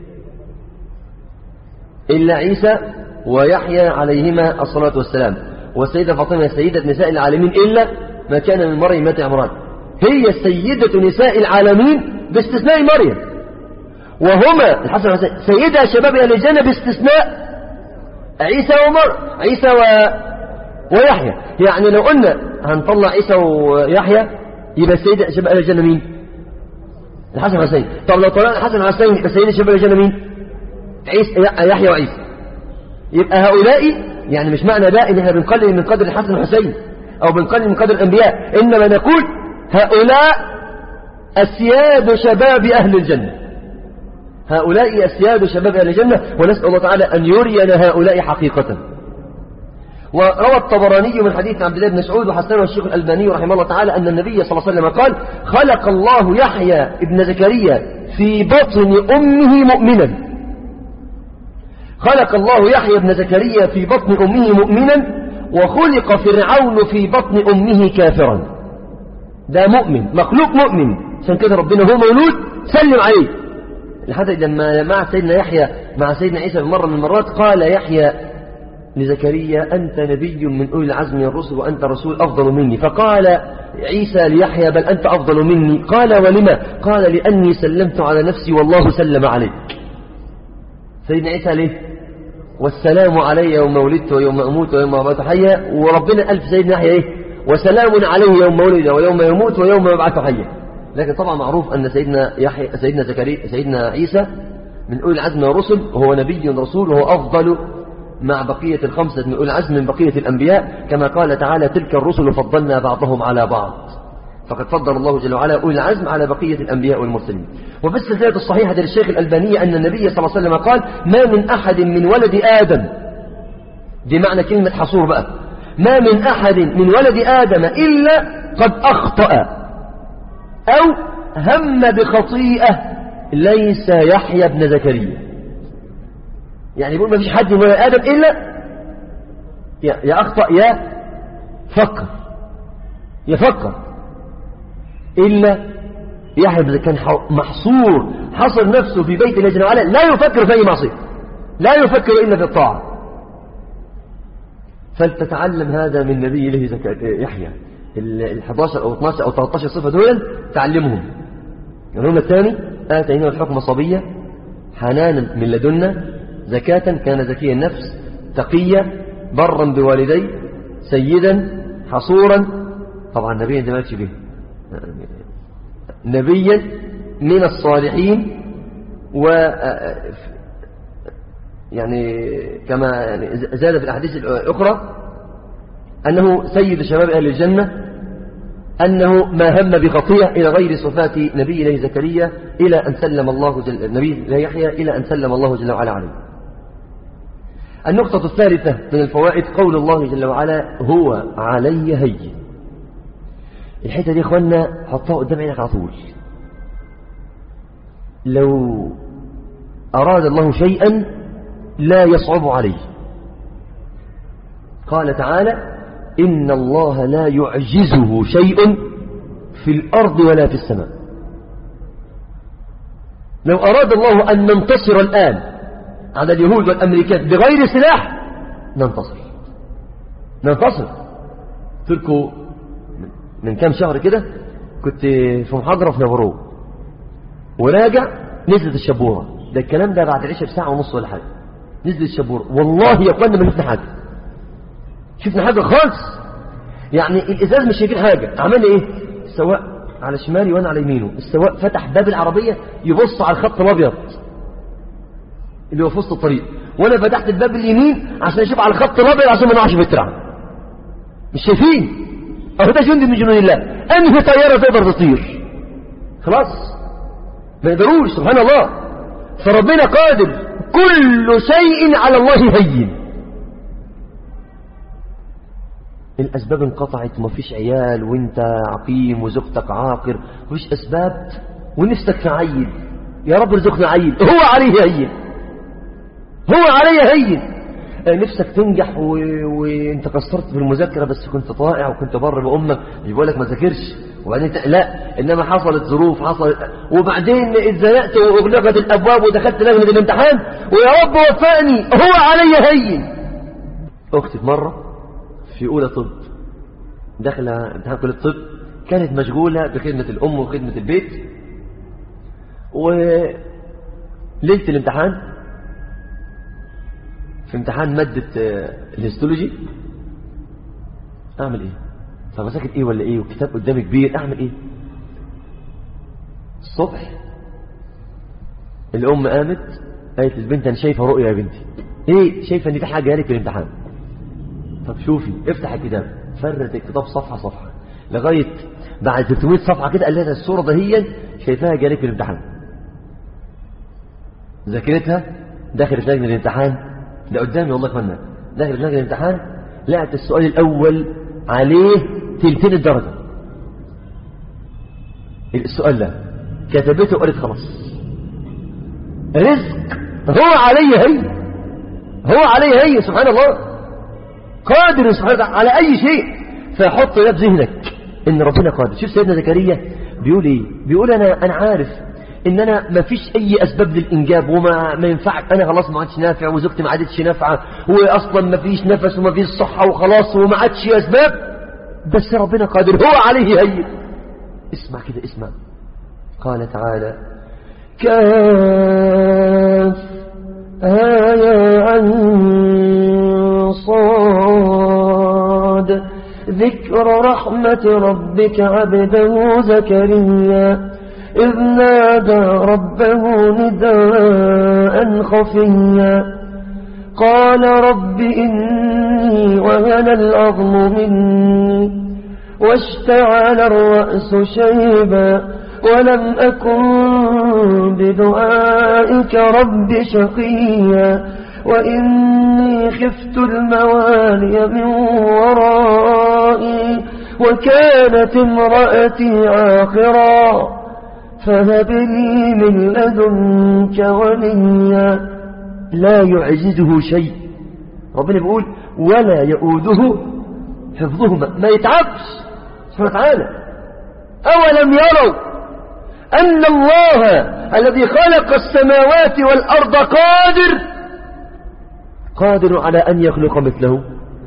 إلا عيسى ويحيى عليهما الصلاة والسلام والسيدة فاطمة سيدة نساء العالمين إلا ما كان من مريم ابنة عمران هي سيدة نساء العالمين باستثناء مريم وهما الحسن والحسين سيدة شباب أهل الجنة باستثناء عيسى ومر عيسى و... ويحيى يعني لو قلنا هنطلع عيسى ويحيى يبقى السيدة شباب أهل الجنة مين الحسن والحسين طب لو طلعنا الحسن والحسين يبقى السيدة شباب أهل الجنة مين عيسى يحيى وعيسى يبقى هؤلاء يعني مش معنى ده ان احنا بنقلل من قدر الحسن والحسين او بنقلل من قدر الانبياء انما نقول هؤلاء اسياد شباب اهل الجنه هؤلاء اسياد شباب اهل الجنه ونسال الله تعالى ان يرينا هؤلاء حقيقه وروى الطبراني من حديث عبد الله بن مسعود وحسنه الشيخ الألباني رحمه الله تعالى أن النبي صلى الله عليه وسلم قال خلق الله يحيى ابن زكريا في بطن أمه مؤمنا خلق الله يحيى بن زكريا في بطن أمه مؤمنا وخلق فرعون في بطن أمه كافرا ده مؤمن مخلوق مؤمن عشان كده ربنا هو مولود سلم عليه لحد لما مع سيدنا يحيى مع سيدنا عيسى مرة من المرات قال يحيى لزكريا أنت نبي من أولي العزم من الرسل وأنت رسول أفضل مني فقال عيسى ليحيى بل أنت أفضل مني قال ولما قال لأني سلمت على نفسي والله سلم عليك سيدنا عيسى ليه والسلام علي يوم ولدت ويوم أموت ويوم أموت حيا وربنا ألف سيدنا يحيى إيه وسلام عليه يوم ولد ويوم يموت ويوم يبعث حيا لكن طبعا معروف أن سيدنا يحيى سيدنا زكريا سيدنا عيسى من أولي العزم والرسل وهو نبي رسول وهو أفضل مع بقية الخمسة من أولي العزم من بقية الأنبياء كما قال تعالى تلك الرسل فضلنا بعضهم على بعض فقد فضل الله جل وعلا أولي العزم على بقية الأنبياء والمرسلين وفي السلسلة الصحيحة للشيخ الألباني أن النبي صلى الله عليه وسلم قال ما من أحد من ولد آدم دي معنى كلمة حصور بقى ما من أحد من ولد آدم إلا قد أخطأ أو هم بخطيئة ليس يحيى بن زكريا يعني يقول ما فيش حد من ولد آدم إلا يا أخطأ يا فكر يفكر إلا يحيى بن كان محصور حصر نفسه في بيت الله جل وعلا لا يفكر في أي معصية لا يفكر إلا في الطاعة فلتتعلم هذا من نبي له يحيى ال 11 أو 12 أو 13 صفة دول تعلمهم اليوم الثاني آتيناه الحكم صبية حنانا من لدنا زكاة كان زكي النفس تقيا برا بوالديه سيدا حصورا طبعا نبيا ده مالكش به نبيا من الصالحين و يعني كما يعني زاد في الأحاديث الأخرى أنه سيد شباب أهل الجنة أنه ما هم بخطيئة إلى غير صفات نبي الله زكريا إلى أن سلم الله جل نبي الله يحيى إلى أن سلم الله جل وعلا عليه النقطة الثالثة من الفوائد قول الله جل وعلا هو علي هين الحتة دي اخوانا حطها قدام عينك على طول لو أراد الله شيئا لا يصعب عليه قال تعالى إن الله لا يعجزه شيء في الأرض ولا في السماء لو أراد الله أن ننتصر الآن على اليهود والأمريكان بغير سلاح ننتصر ننتصر تلكوا من كام شهر كده كنت في محاضرة في نافورو وراجع نزلت الشبورة ده الكلام ده بعد العشاء بساعة ونص ولا حاجة نزلت الشبورة والله يا اخوانا ما شفنا حاجة شفنا حاجة خالص يعني الإزاز مش شايفين حاجة عملنا إيه السواق على شمالي وأنا على يمينه السواق فتح باب العربية يبص على الخط الأبيض اللي هو في وسط الطريق وأنا فتحت الباب اليمين عشان أشوف على الخط الأبيض عشان ما نقعش في الترعة مش شايفين أهو ده جند من جنود الله أنهي طيارة تقدر تطير خلاص ما يقدروش سبحان الله فربنا قادر كل شيء على الله هين الأسباب انقطعت ومفيش عيال وانت عقيم وزوجتك عاقر مفيش أسباب ونفسك في عيل يا رب ارزقنا عيل هو عليه هين هو عليه هين نفسك تنجح و... وانت قصرت في المذاكرة بس كنت طائع وكنت بر بأمك مش بقول لك ما ذاكرش وبعدين ت... لا انما حصلت ظروف حصلت وبعدين اتزنقت واغلقت الابواب ودخلت لجنة الامتحان ويا رب وفقني هو علي هين اختي مرة في اولى طب داخله امتحان كليه الطب كانت مشغولة بخدمة الام وخدمة البيت وليلة الامتحان في امتحان مادة الهيستولوجي اعمل ايه طب اذاكر ايه ولا ايه والكتاب قدامي كبير اعمل ايه الصبح الام قامت قالت للبنت انا شايفه رؤيا يا بنتي ايه شايفه ان في حاجه جالك في الامتحان طب شوفي افتح الكتاب فرت الكتاب صفحه صفحه لغايه بعد 300 صفحه كده قال لها الصوره ده هي شايفاها جالك في الامتحان ذاكرتها دخلت لجنه الامتحان ده قدامي والله كمان دخلت لجنه الامتحان لقت السؤال الاول عليه تلتين الدرجه السؤال ده كتبته وقالت خلاص رزق هو علي هي هو علي هي سبحان الله قادر سبحانه وتعالى على اي شيء فحط ده في ذهنك ان ربنا قادر شوف سيدنا زكريا بيقول ايه بيقول انا انا عارف ان انا ما فيش اي اسباب للانجاب وما ما ينفعش انا خلاص ما عادش نافع وزوجتي ما عادتش نافعه واصلا ما فيش نفس وما فيش صحه وخلاص وما عادش اسباب بس ربنا قادر هو عليه هين اسمع كده اسمع قال تعالى كاف آية عن صاد ذكر رحمة ربك عبده زكريا إذ نادى ربه نداء خفيا قال رب إني وهن العظم مني واشتعل الرأس شيبا ولم أكن بدعائك رب شقيا وإني خفت الموالي من ورائي وكانت امرأتي عاقرا فهب لي من لدنك وليا لا يعجزه شيء ربنا بيقول ولا يؤوده حفظهما ما يتعبش سبحانه وتعالى أولم يروا أن الله الذي خلق السماوات والأرض قادر قادر على أن يخلق مثله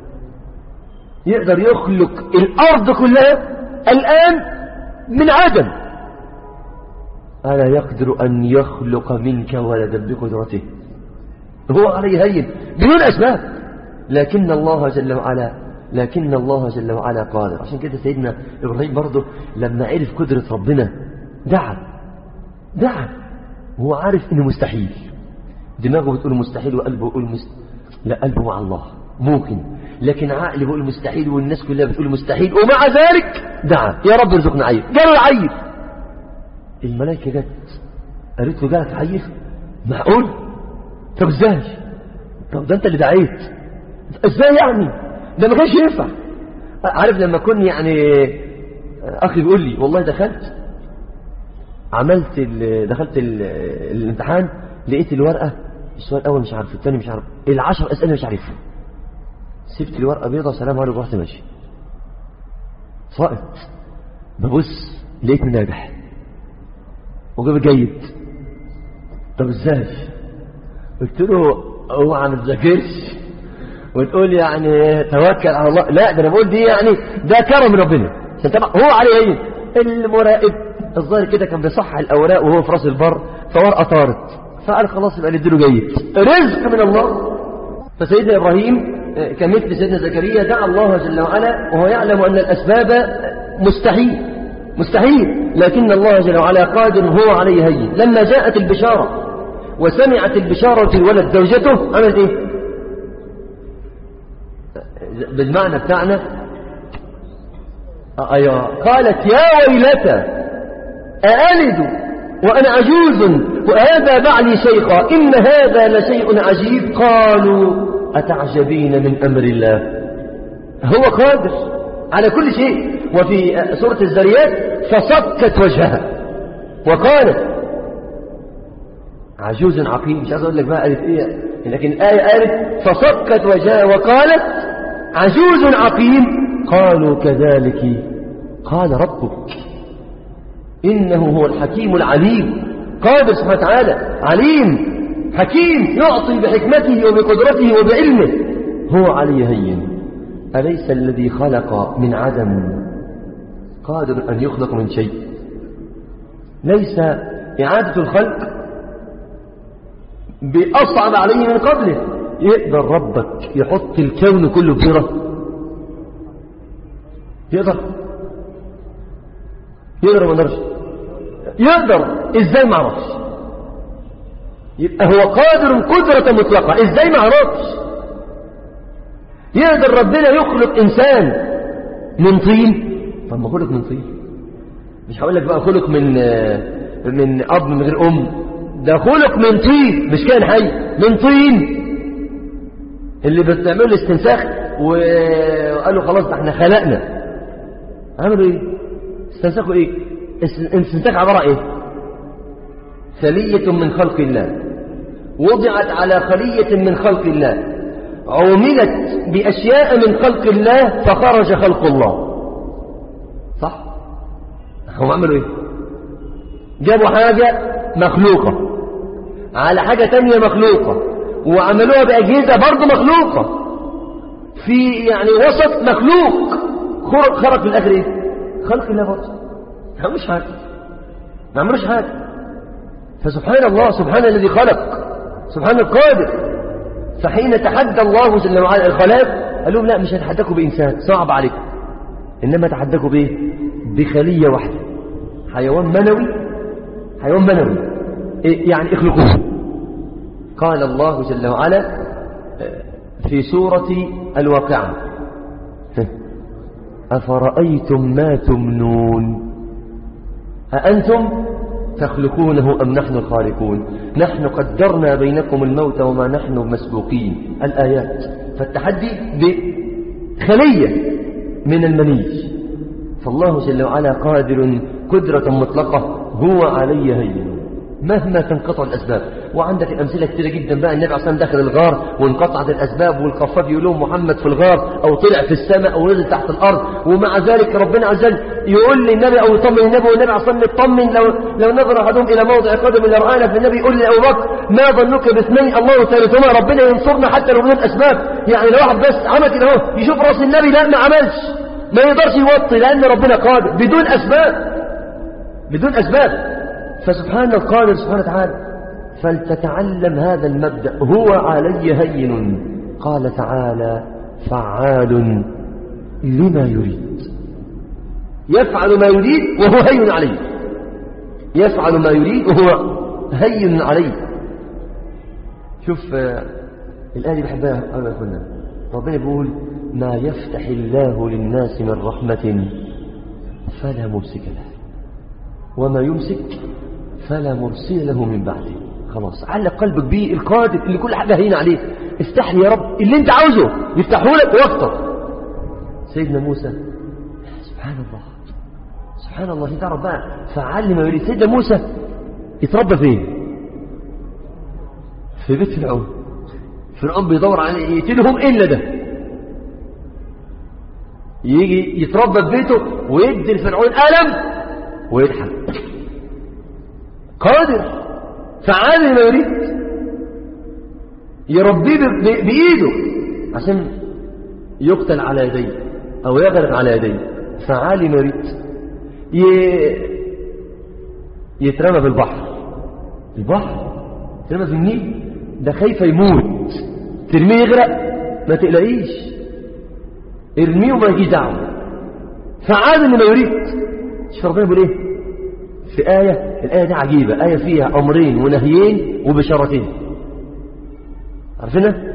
يقدر يخلق الأرض كلها الآن من عدم ألا يقدر أن يخلق منك ولدا بقدرته هو عليه هين بدون أسباب لكن الله جل وعلا لكن الله جل وعلا قادر عشان كده سيدنا إبراهيم برضه لما عرف قدرة ربنا دعا دعا هو عارف انه مستحيل دماغه بتقول مستحيل وقلبه بيقول مست... لا قلبه مع الله ممكن لكن عقله بيقول مستحيل والناس كلها بتقول مستحيل ومع ذلك دعا يا رب ارزقنا عيل جاله العيل الملائكه جت قالت له جالك عيل معقول طب ازاي طب ده انت اللي دعيت ازاي يعني ده ما كانش ينفع عارف لما كن يعني اخي بيقول لي والله دخلت عملت ال دخلت ال الامتحان لقيت الورقة السؤال الأول مش عارف الثاني مش عارف العشر أسئلة مش عارفها سبت الورقة بيضة سلام عليكم ورحت ماشي سقط ببص لقيتني ناجح وجاب جيد طب ازاي قلت له اوعى ما تذاكرش وتقول يعني توكل على الله لا ده انا بقول دي يعني ده كرم ربنا هو عليه ايه المراقب الظاهر كده كان بيصح الأوراق وهو في راس البر فورقة طارت فقال خلاص يبقى نديله جيد رزق من الله فسيدنا إبراهيم كمثل سيدنا زكريا دعا الله جل وعلا وهو يعلم أن الأسباب مستحيل مستحيل لكن الله جل وعلا قادر هو عليه هين لما جاءت البشارة وسمعت البشارة الولد زوجته عملت ايه بالمعنى بتاعنا أيوة قالت يا ويلتى أألد وأنا عجوز وهذا بعلي شيخا إن هذا لشيء عجيب قالوا أتعجبين من أمر الله هو قادر على كل شيء وفي سورة الزريات فصكت وجهها وقالت عجوز عقيم مش عايز اقول لك بقى قالت ايه لكن الآية قالت فصكت وجهها وقالت عجوز عقيم قالوا كذلك قال ربك إنه هو الحكيم العليم قادر سبحانه وتعالى عليم حكيم يعطي بحكمته وبقدرته وبعلمه هو علي هين أليس الذي خلق من عدم قادر أن يخلق من شيء ليس إعادة الخلق بأصعب عليه من قبله يقدر ربك يحط الكون كله بذرة يقدر يقدر ما يقدرش يقدر ازاي ما عرفش يبقى هو قادر قدرة مطلقة ازاي ما عرفش يقدر ربنا يخلق انسان من طين طب ما خلق من طين مش هقول لك بقى خلق من من اب من غير ام ده خلق من طين مش كان حي من طين اللي بتعملوا الاستنساخ وقالوا خلاص ده احنا خلقنا عملوا ايه استنسخوا ايه الاستنساخ عبارة ايه خلية من خلق الله وضعت على خلية من خلق الله عملت بأشياء من خلق الله فخرج خلق الله صح هم عملوا ايه جابوا حاجة مخلوقة على حاجة تانية مخلوقة وعملوها بأجهزة برضه مخلوقة في يعني وسط مخلوق خرج خرج في الآخر ايه خلق الله برضه ما عملوش حاجة ما عملوش حاجة فسبحان الله سبحان الذي خلق سبحان القادر فحين تحدى الله جل وعلا الخلاق قال لهم لا مش هتحدكوا بإنسان صعب عليكم إنما تحدكوا بإيه بخلية واحدة حيوان منوي حيوان منوي إيه يعني اخلقوه قال الله جل وعلا في سورة الواقعة أفرأيتم ما تمنون أأنتم تخلقونه أم نحن الخالقون نحن قدرنا بينكم الموت وما نحن مسبوقين الآيات فالتحدي بخلية من المني فالله جل وعلا قادر قدرة مطلقة هو علي هين مهما تنقطع الأسباب وعندك الأمثلة كثيرة جدا بقى النبي عصام داخل الغار وانقطعت الأسباب والقفاف يقولون محمد في الغار أو طلع في السماء أو نزل تحت الأرض ومع ذلك ربنا عز وجل يقول للنبي أو يطمن النبي والنبي عصام يطمن لو, لو نظر أحدهم إلى موضع قدم الرعانة فالنبي يقول لأبو بكر ما ظنك باثنين الله ثالثهما ربنا ينصرنا حتى لو بدون أسباب يعني لو واحد بس عمل كده اهو يشوف راس النبي لا ما عملش ما يقدرش يوطي لأن ربنا قادر بدون أسباب بدون أسباب فسبحان القادر سبحانه وتعالى فلتتعلم هذا المبدأ هو علي هين قال تعالى فعال لما يريد يفعل ما يريد وهو هين عليه يفعل ما يريد وهو هين عليه شوف الآية دي بحبها أولا كنا ربنا بيقول ما يفتح الله للناس من رحمة فلا ممسك له وما يمسك فلا مرسل له من بعده خلاص علق قلبك بيه القادر اللي كل حاجة هين عليه افتح لي يا رب اللي انت عاوزه يفتحه لك واكتر سيدنا موسى سبحان الله سبحان الله انت تعرف بقى فعل ما يريد سيدنا موسى يتربى فين في بيت فرعون فرعون بيدور على يقتلهم الا ده يجي يتربى في بيته ويدي لفرعون ألم ويضحك قادر فعال ما يريد يربيه بإيده عشان يقتل على يديه أو يغرق على يديه فعال ما يريد يترمى في البحر البحر يترمى في النيل ده خايف يموت ترميه يغرق ما تقلقيش ارميه وما يجيش دعوه فعال ما يريد شوف ربنا بيقول ايه في آية الآية دي عجيبة آية فيها أمرين ونهيين وبشارتين عارفينها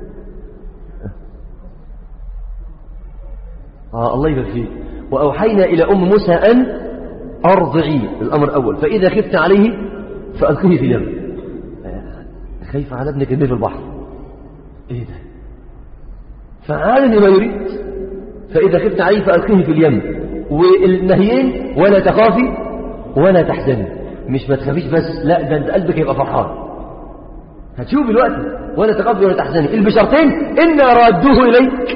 آه الله يبارك فيك وأوحينا إلى أم موسى أن أرضعيه الأمر الأول فإذا خفت عليه فألقيه في اليم خايف على ابنك ارميه في البحر إيه ده فعال لما يريد فإذا خفت عليه فألقيه في اليم والنهيين ولا تخافي ولا تحزني مش ما تخافيش بس لا ده انت قلبك يبقى فرحان هتشوف الوقت ولا تخافي ولا تحزني البشرتين إنا رادوه إليك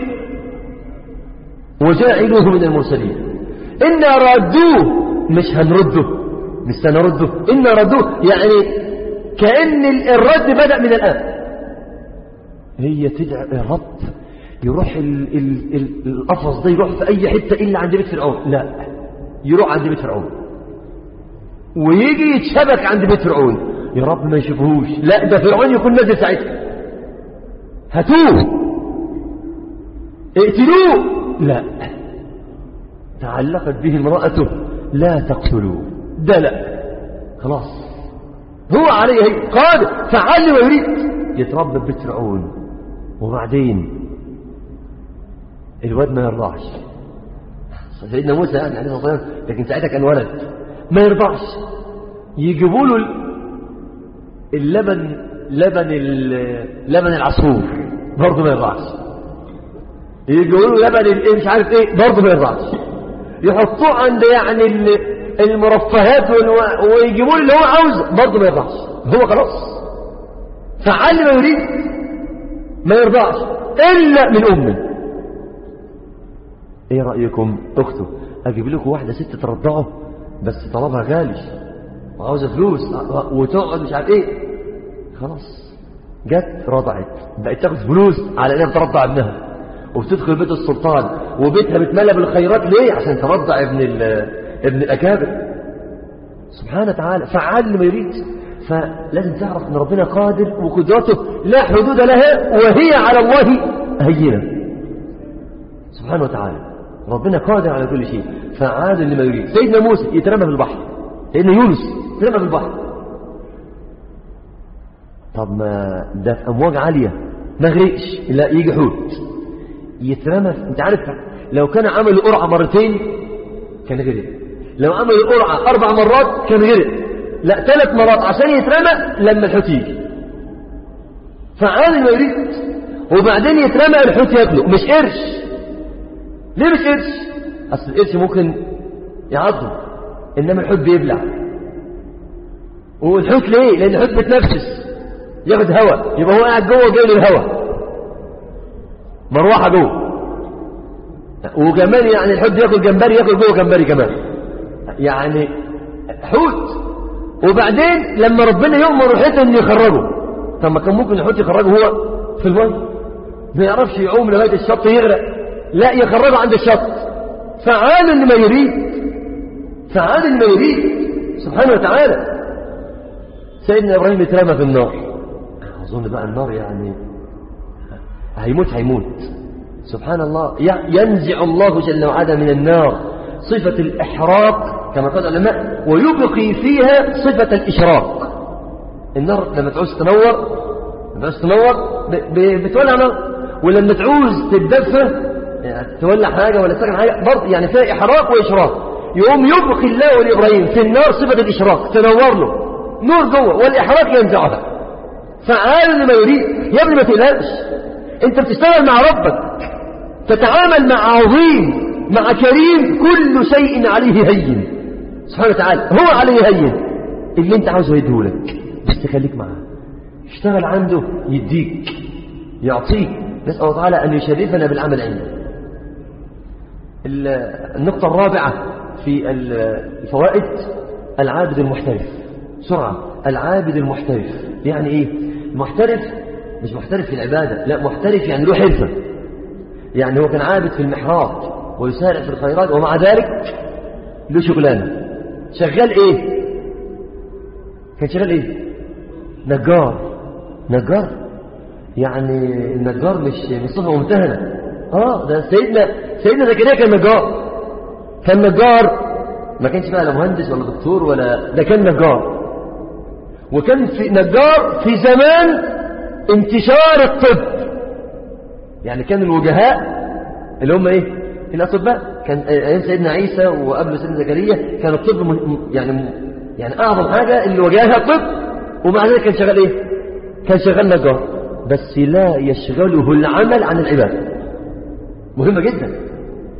وجاعلوه من المرسلين إنا رادوه مش هنرده مش سنرده إنا ردوه يعني كأن الرد بدأ من الآن هي تدعي الرب يروح ال ال ال القفص ده يروح في أي حتة إلا عند بيت فرعون لا يروح عند بيت فرعون ويجي يتشبك عند بيت فرعون يا رب ما يشوفهوش لا ده فرعون يكون نازل ساعتها هاتوه اقتلوه لا تعلقت به امرأته لا تقتلوه ده لا خلاص هو عليه قادر فعل ما يريد يتربى ببيت فرعون وبعدين الواد ما يرضعش سيدنا موسى يعني عليه الصلاه والسلام لكن ساعتها كان ولد ما يرضعش يجيبوا له اللبن لبن لبن العصفور برضه ما يرضعش يجيبوا له لبن الايه مش عارف ايه برضه ما يرضعش يحطوه عند يعني المرفهات ويجيبوا له اللي هو عاوزه برضه ما يرضعش هو خلاص فعل ما يريد ما يرضعش الا من امه ايه رأيكم اخته اجيب لكم واحدة ست ترضعه بس طلبها غالي وعاوزة فلوس وتقعد مش عارف ايه خلاص جت رضعت بقت تاخد فلوس على انها بترضع ابنها وبتدخل بيت السلطان وبيتها بتملى بالخيرات ليه عشان ترضع ابن ابن الاكابر سبحانه وتعالى فعال ما يريد فلازم تعرف ان ربنا قادر وقدرته لا حدود لها وهي على الله هينه سبحانه وتعالى ربنا قادر على كل شيء فعاد لما يريد سيدنا موسى يترمى في البحر سيدنا يونس يترمى في البحر طب ما ده في امواج عاليه ما غرقش لا يجي حوت يترمى انت عارف لو كان عمل قرعه مرتين كان غرق لو عمل قرعه اربع مرات كان غرق لا ثلاث مرات عشان يترمى لما الحوت يجي فعال ما يريد وبعدين يترمى الحوت ياكله مش قرش ليه مش قرش اصل القرش ممكن يعضه انما الحوت بيبلع والحوت ليه لان الحوت بتنفس ياخد هواء يبقى هو قاعد جوه جاي له الهواء مروحه جوه وكمان يعني الحوت ياكل جمبري ياكل جوه جمبري كمان يعني حوت وبعدين لما ربنا يؤمر الحوت انه يخرجه طب ما كان ممكن الحوت يخرجه هو في الميه ما يعرفش يعوم لغايه الشط يغرق لا يخرجه عند الشط فعال لما يريد فعال لما يريد سبحانه وتعالى سيدنا ابراهيم اترمى في النار اظن بقى النار يعني هيموت هيموت سبحان الله ينزع الله جل وعلا من النار صفة الإحراق كما قال العلماء ويبقي فيها صفة الإشراق النار لما تعوز تنور لما تعوز تنور بتولع نار ولما تعوز تتدفى يعني تولع حاجة ولا تسكن حاجة برضه يعني فيها إحراق وإشراق يقوم يبقي الله لإبراهيم في النار صفة الإشراق تنور له نور جوه والإحراق ينزعها فعال لما يريد يا ابني ما تقلقش انت بتشتغل مع ربك تتعامل مع عظيم مع كريم كل شيء عليه هين سبحانه وتعالى هو عليه هين اللي انت عاوزه يديهولك بس تخليك معاه اشتغل عنده يديك يعطيك نسأل الله تعالى أن يشرفنا بالعمل عنده النقطة الرابعة في الفوائد العابد المحترف بسرعة العابد المحترف يعني ايه المحترف مش محترف في العبادة لا محترف يعني له حرفة يعني هو كان عابد في المحراب ويسارع في الخيرات ومع ذلك له شغلانة شغال ايه كان شغال ايه نجار نجار يعني النجار مش مش صفة ممتهنة اه ده سيدنا سيدنا زكريا كان نجار كان نجار ما كانش بقى لا مهندس ولا دكتور ولا ده كان نجار وكان في نجار في زمان انتشار الطب يعني كان الوجهاء اللي هم ايه الاطباء كان ايام سيدنا عيسى وقبل سيدنا زكريا كان الطب يعني يعني اعظم حاجه اللي وجهها الطب ومع ذلك كان شغال ايه كان شغال نجار بس لا يشغله العمل عن العباده مهمه جدا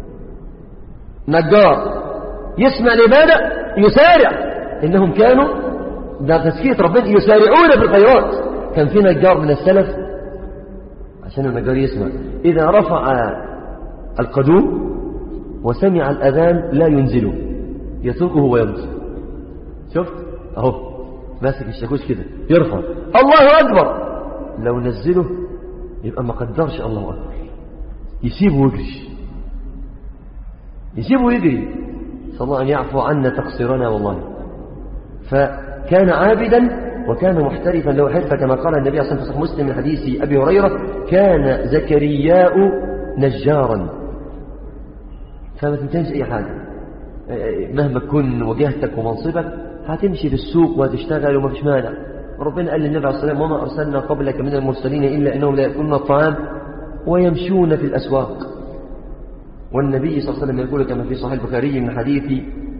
نجار يسمع العبادة يسارع إنهم كانوا ده تزكية ربنا يسارعون في الخيرات كان في نجار من السلف عشان النجار يسمع إذا رفع القدوم وسمع الأذان لا ينزله يتركه ويمضي شفت أهو ماسك الشاكوش كده يرفع الله أكبر لو نزله يبقى ما قدرش الله أكبر يسيبه ويجري يسيبه ويجري صلى الله أن يعفو عنا تقصيرنا والله فكان عابدا وكان محترفا له حرفة كما قال النبي صلى الله عليه وسلم مسلم من حديث أبي هريرة كان زكرياء نجارا فما تنتهيش أي حاجة مهما تكون وجهتك ومنصبك هتمشي في السوق وهتشتغل وما فيش مانع ربنا قال للنبي عليه الصلاة والسلام وما أرسلنا قبلك من المرسلين إلا أنهم لا يأكلون الطعام ويمشون في الأسواق والنبي صلى الله عليه وسلم يقول كما في صحيح البخاري من حديث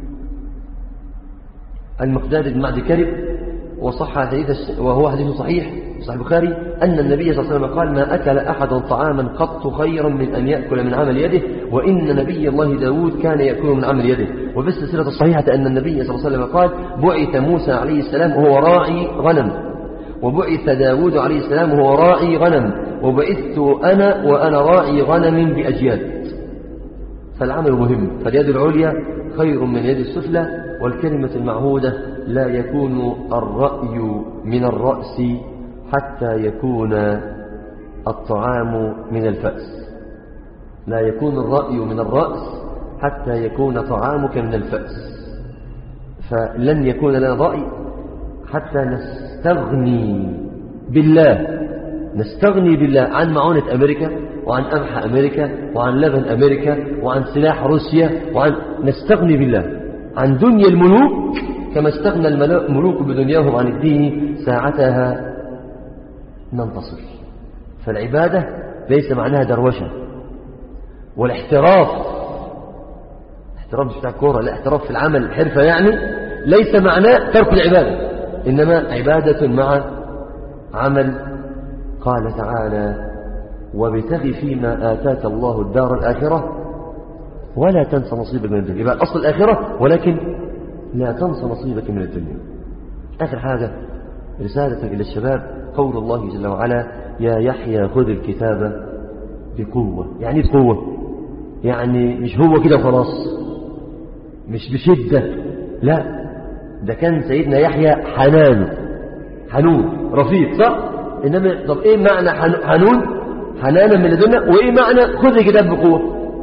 المقداد بن معد كرب وصح حديث وهو حديث صحيح صحيح البخاري أن النبي صلى الله عليه وسلم قال ما أكل أحد طعاما قط خيرا من أن يأكل من عمل يده وإن نبي الله داود كان يأكل من عمل يده وفي السلسلة الصحيحة أن النبي صلى الله عليه وسلم قال بعث موسى عليه السلام وهو راعي غنم وبعث داود عليه السلام وهو راعي غنم وبعثت أنا وأنا راعي غنم بأجياد فالعمل مهم فاليد العليا خير من اليد السفلى والكلمة المعهودة لا يكون الرأي من الرأس حتى يكون الطعام من الفأس لا يكون الرأي من الرأس حتى يكون طعامك من الفأس فلن يكون لنا رأي حتى نستغني بالله نستغني بالله عن معونة أمريكا وعن قمح أمريكا وعن لبن أمريكا وعن سلاح روسيا وعن نستغني بالله عن دنيا الملوك كما استغنى الملوك بدنياهم عن الدين ساعتها ننتصر فالعبادة ليس معناها دروشة والاحتراف احتراف مش بتاع كورة لا احتراف في العمل حرفة يعني ليس معناه ترك العبادة إنما عبادة مع عمل قال تعالى وابتغ فيما آتاك الله الدار الآخرة ولا تنس نصيبك من الدنيا يبقى الأصل الآخرة ولكن لا تنس نصيبك من الدنيا آخر حاجة رسالة إلى الشباب قول الله جل وعلا يا يحيى خذ الكتاب بقوة يعني بقوة يعني مش هو كده خلاص مش بشدة لا ده كان سيدنا يحيى حنان حنون رفيق صح إنما طب إيه معنى حنون حنانا من لدنا وإيه معنى خذ الكتاب بقوة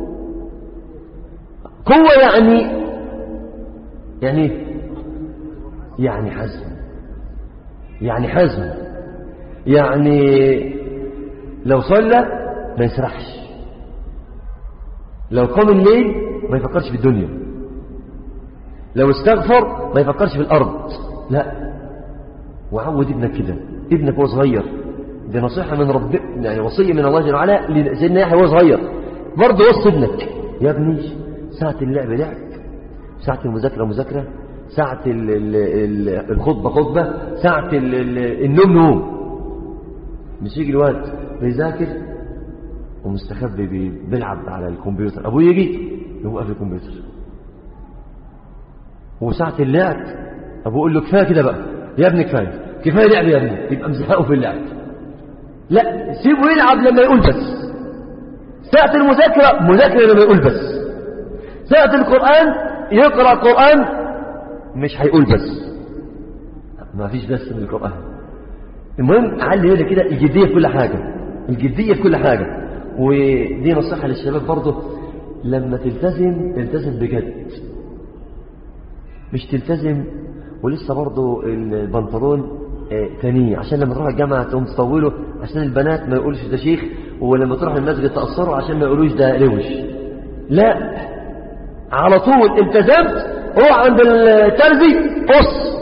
قوة يعني يعني يعني حزم يعني حزم يعني لو صلى ما يسرحش لو قام الليل ما يفكرش في الدنيا لو استغفر ما يفكرش في الأرض لا وعود ابنك كده ابنك وهو صغير دي نصيحة من رب يعني وصية من الله جل وعلا لسيدنا يحيى وهو صغير برضه وصي ابنك يا ابني ساعة اللعب لعب ساعة المذاكرة مذاكرة ساعة ال ال ال الخطبة خطبة ساعة ال ال النوم نوم مش يجي الوقت بيذاكر ومستخبي بي بيلعب على الكمبيوتر أبوه يجي يقوم قافل الكمبيوتر وساعة اللعب أبوه يقول له كفاية كده بقى يا ابني كفاية كفاية لعب يا ابني يبقى مزهقه في اللعب لا سيبه يلعب لما يقول بس ساعة المذاكرة مذاكرة لما يقول بس ساعة القرآن يقرأ قرآن مش هيقول بس ما فيش بس من القرآن المهم علي هنا كده الجدية في كل حاجة الجدية في كل حاجة ودي نصيحة للشباب برضه لما تلتزم تلتزم بجد مش تلتزم ولسه برضه البنطلون ثانية عشان لما تروح الجامعة تقوم تطوله عشان البنات ما يقولش ده شيخ ولما تروح المسجد تقصره عشان ما يقولوش ده روش لا على طول التزمت روح عند الترزي قص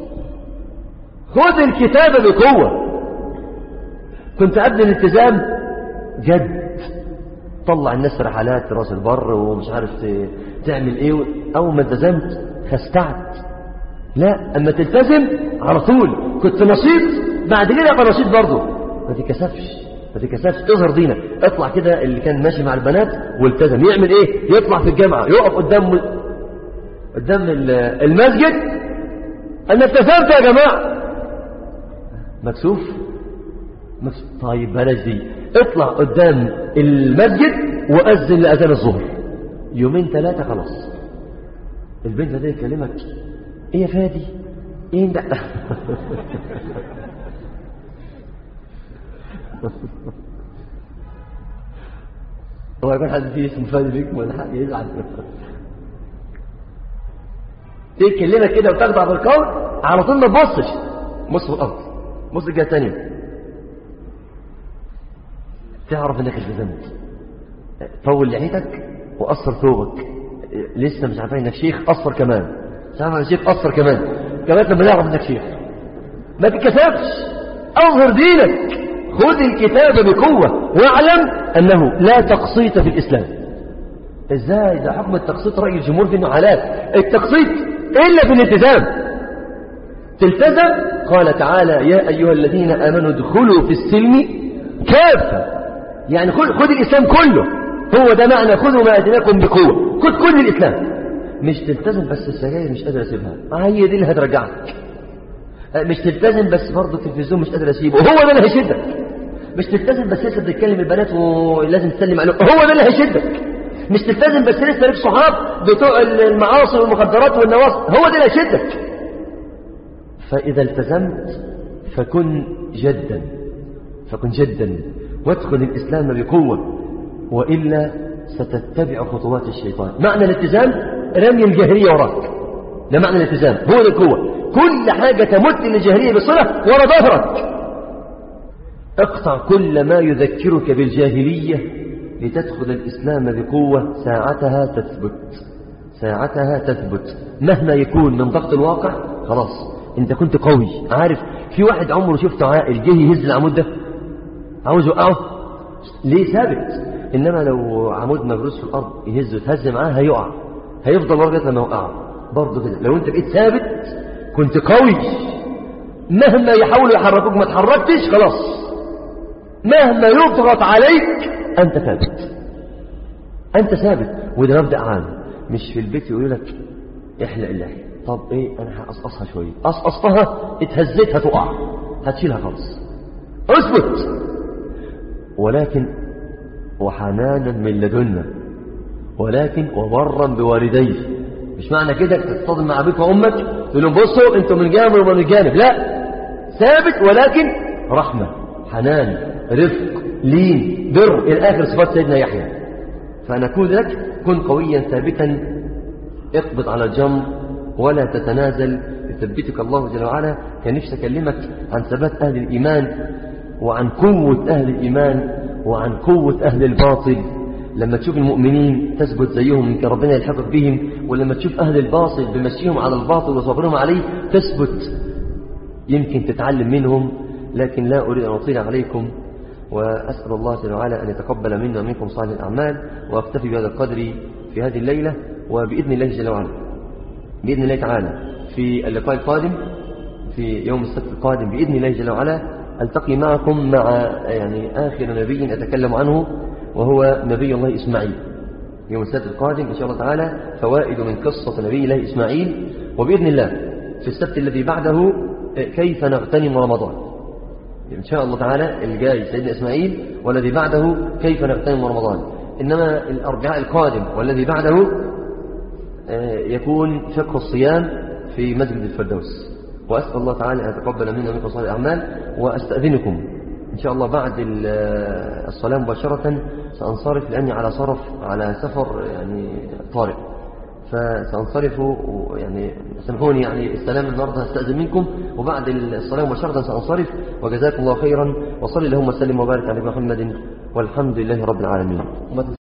خذ الكتابة بقوة كنت قبل الالتزام جد طلع الناس رحلات راس البر ومش عارف تعمل ايه اول ما التزمت خستعت لا اما تلتزم على طول كنت نشيط بعد كده ابقى نشيط برضه ما تتكسفش ما تتكسفش تظهر دينك اطلع كده اللي كان ماشي مع البنات والتزم يعمل ايه يطلع في الجامعة يقف قدام قدام المسجد انا التزمت يا جماعة مكسوف مكسوف طيب بلاش دي اطلع قدام المسجد وأذن لأذان الظهر يومين ثلاثة خلاص البنت دي تكلمك ايه يا فادي ايه ده هو يكون حد فيه اسمه فادي بيكم ولا حد يزعل تكلمك كده وتخضع بالقول على طول ما تبصش بص في الارض بص الجهه الثانيه تعرف انك التزمت طول لحيتك وقصر ثوبك لسه مش عارفين انك شيخ قصر كمان مش عارف انك شيخ قصر كمان كمان لما نعرف انك شيخ ما تتكسفش اظهر دينك خذ الكتاب بقوة واعلم انه لا تقسيط في الاسلام ازاي ده حكم التقسيط رأي الجمهور في انه حلال التقسيط الا في الالتزام تلتزم قال تعالى يا ايها الذين امنوا ادخلوا في السلم كافة يعني خذ خذ الاسلام كله هو ده معنى خذوا ما اتيناكم بقوة خذ كل الاسلام مش تلتزم بس السجاير مش قادر اسيبها هي دي اللي هترجعك مش تلتزم بس برضه التلفزيون مش قادر اسيبه هو ده اللي هيشدك مش تلتزم بس لسه بتتكلم البنات ولازم تسلم عليهم هو ده اللي هيشدك مش تلتزم بس لسه ليك صحاب بتوع المعاصي والمخدرات والنواصي هو ده اللي هيشدك فإذا التزمت فكن جدا فكن جدا وادخل الإسلام بقوة وإلا ستتبع خطوات الشيطان معنى الالتزام رمي الجاهلية وراك ده معنى الالتزام هو ده القوة كل حاجة تمت للجاهلية بصلة ورا ظهرك اقطع كل ما يذكرك بالجاهلية لتدخل الإسلام بقوة ساعتها تثبت ساعتها تثبت مهما يكون من ضغط الواقع خلاص انت كنت قوي عارف في واحد عمره شفته عاقل جه يهز العمود ده عاوز يوقعه ليه ثابت انما لو عمود مبروس في الارض يهز وتهز معاه هيقع هيفضل ورقه لما يوقعه برضه كده لو انت بقيت ثابت كنت قوي مهما يحاولوا يحركوك ما تحركتش خلاص مهما يضغط عليك أنت ثابت أنت ثابت وده مبدأ عام مش في البيت يقول لك احلق اللحية طب ايه انا هقصقصها شوية قصقصتها اتهزيت هتقع هتشيلها خالص اثبت ولكن وحنانا من لدنا ولكن وبرا بوالديه مش معنى كده تصطدم مع ابيك وامك تقول لهم بصوا انتوا من جانب ومن جانب لا ثابت ولكن رحمه حنان رفق لين بر الى اخر صفات سيدنا يحيى فنكون لك كن قويا ثابتا اقبض على الجمر ولا تتنازل يثبتك الله جل وعلا كان نفسي اكلمك عن ثبات اهل الايمان وعن قوه اهل الايمان وعن قوه اهل الباطل لما تشوف المؤمنين تثبت زيهم يمكن ربنا يلحقك بهم ولما تشوف أهل الباطل بمشيهم على الباطل وصبرهم عليه تثبت يمكن تتعلم منهم لكن لا أريد أن أطيل عليكم وأسأل الله جل وعلا أن يتقبل منا ومنكم صالح الأعمال وأكتفي بهذا القدر في هذه الليلة وبإذن الله جل وعلا بإذن الله تعالى في اللقاء القادم في يوم السبت القادم بإذن الله جل وعلا ألتقي معكم مع يعني آخر نبي أتكلم عنه وهو نبي الله إسماعيل يوم السبت القادم إن شاء الله تعالى فوائد من قصة نبي الله إسماعيل وبإذن الله في السبت الذي بعده كيف نغتنم رمضان إن شاء الله تعالى الجاي سيدنا إسماعيل والذي بعده كيف نغتنم رمضان إنما الأربعاء القادم والذي بعده يكون فقه الصيام في مسجد الفردوس وأسأل الله تعالى أن يتقبل منا ومنكم صالح الأعمال وأستأذنكم إن شاء الله بعد الصلاة مباشرة سأنصرف لأني على صرف على سفر يعني طارئ فسأنصرف يعني سامحوني يعني السلام النهارده هستأذن منكم وبعد الصلاة مباشرة سأنصرف وجزاكم الله خيرا وصلي اللهم وسلم وبارك على محمد والحمد لله رب العالمين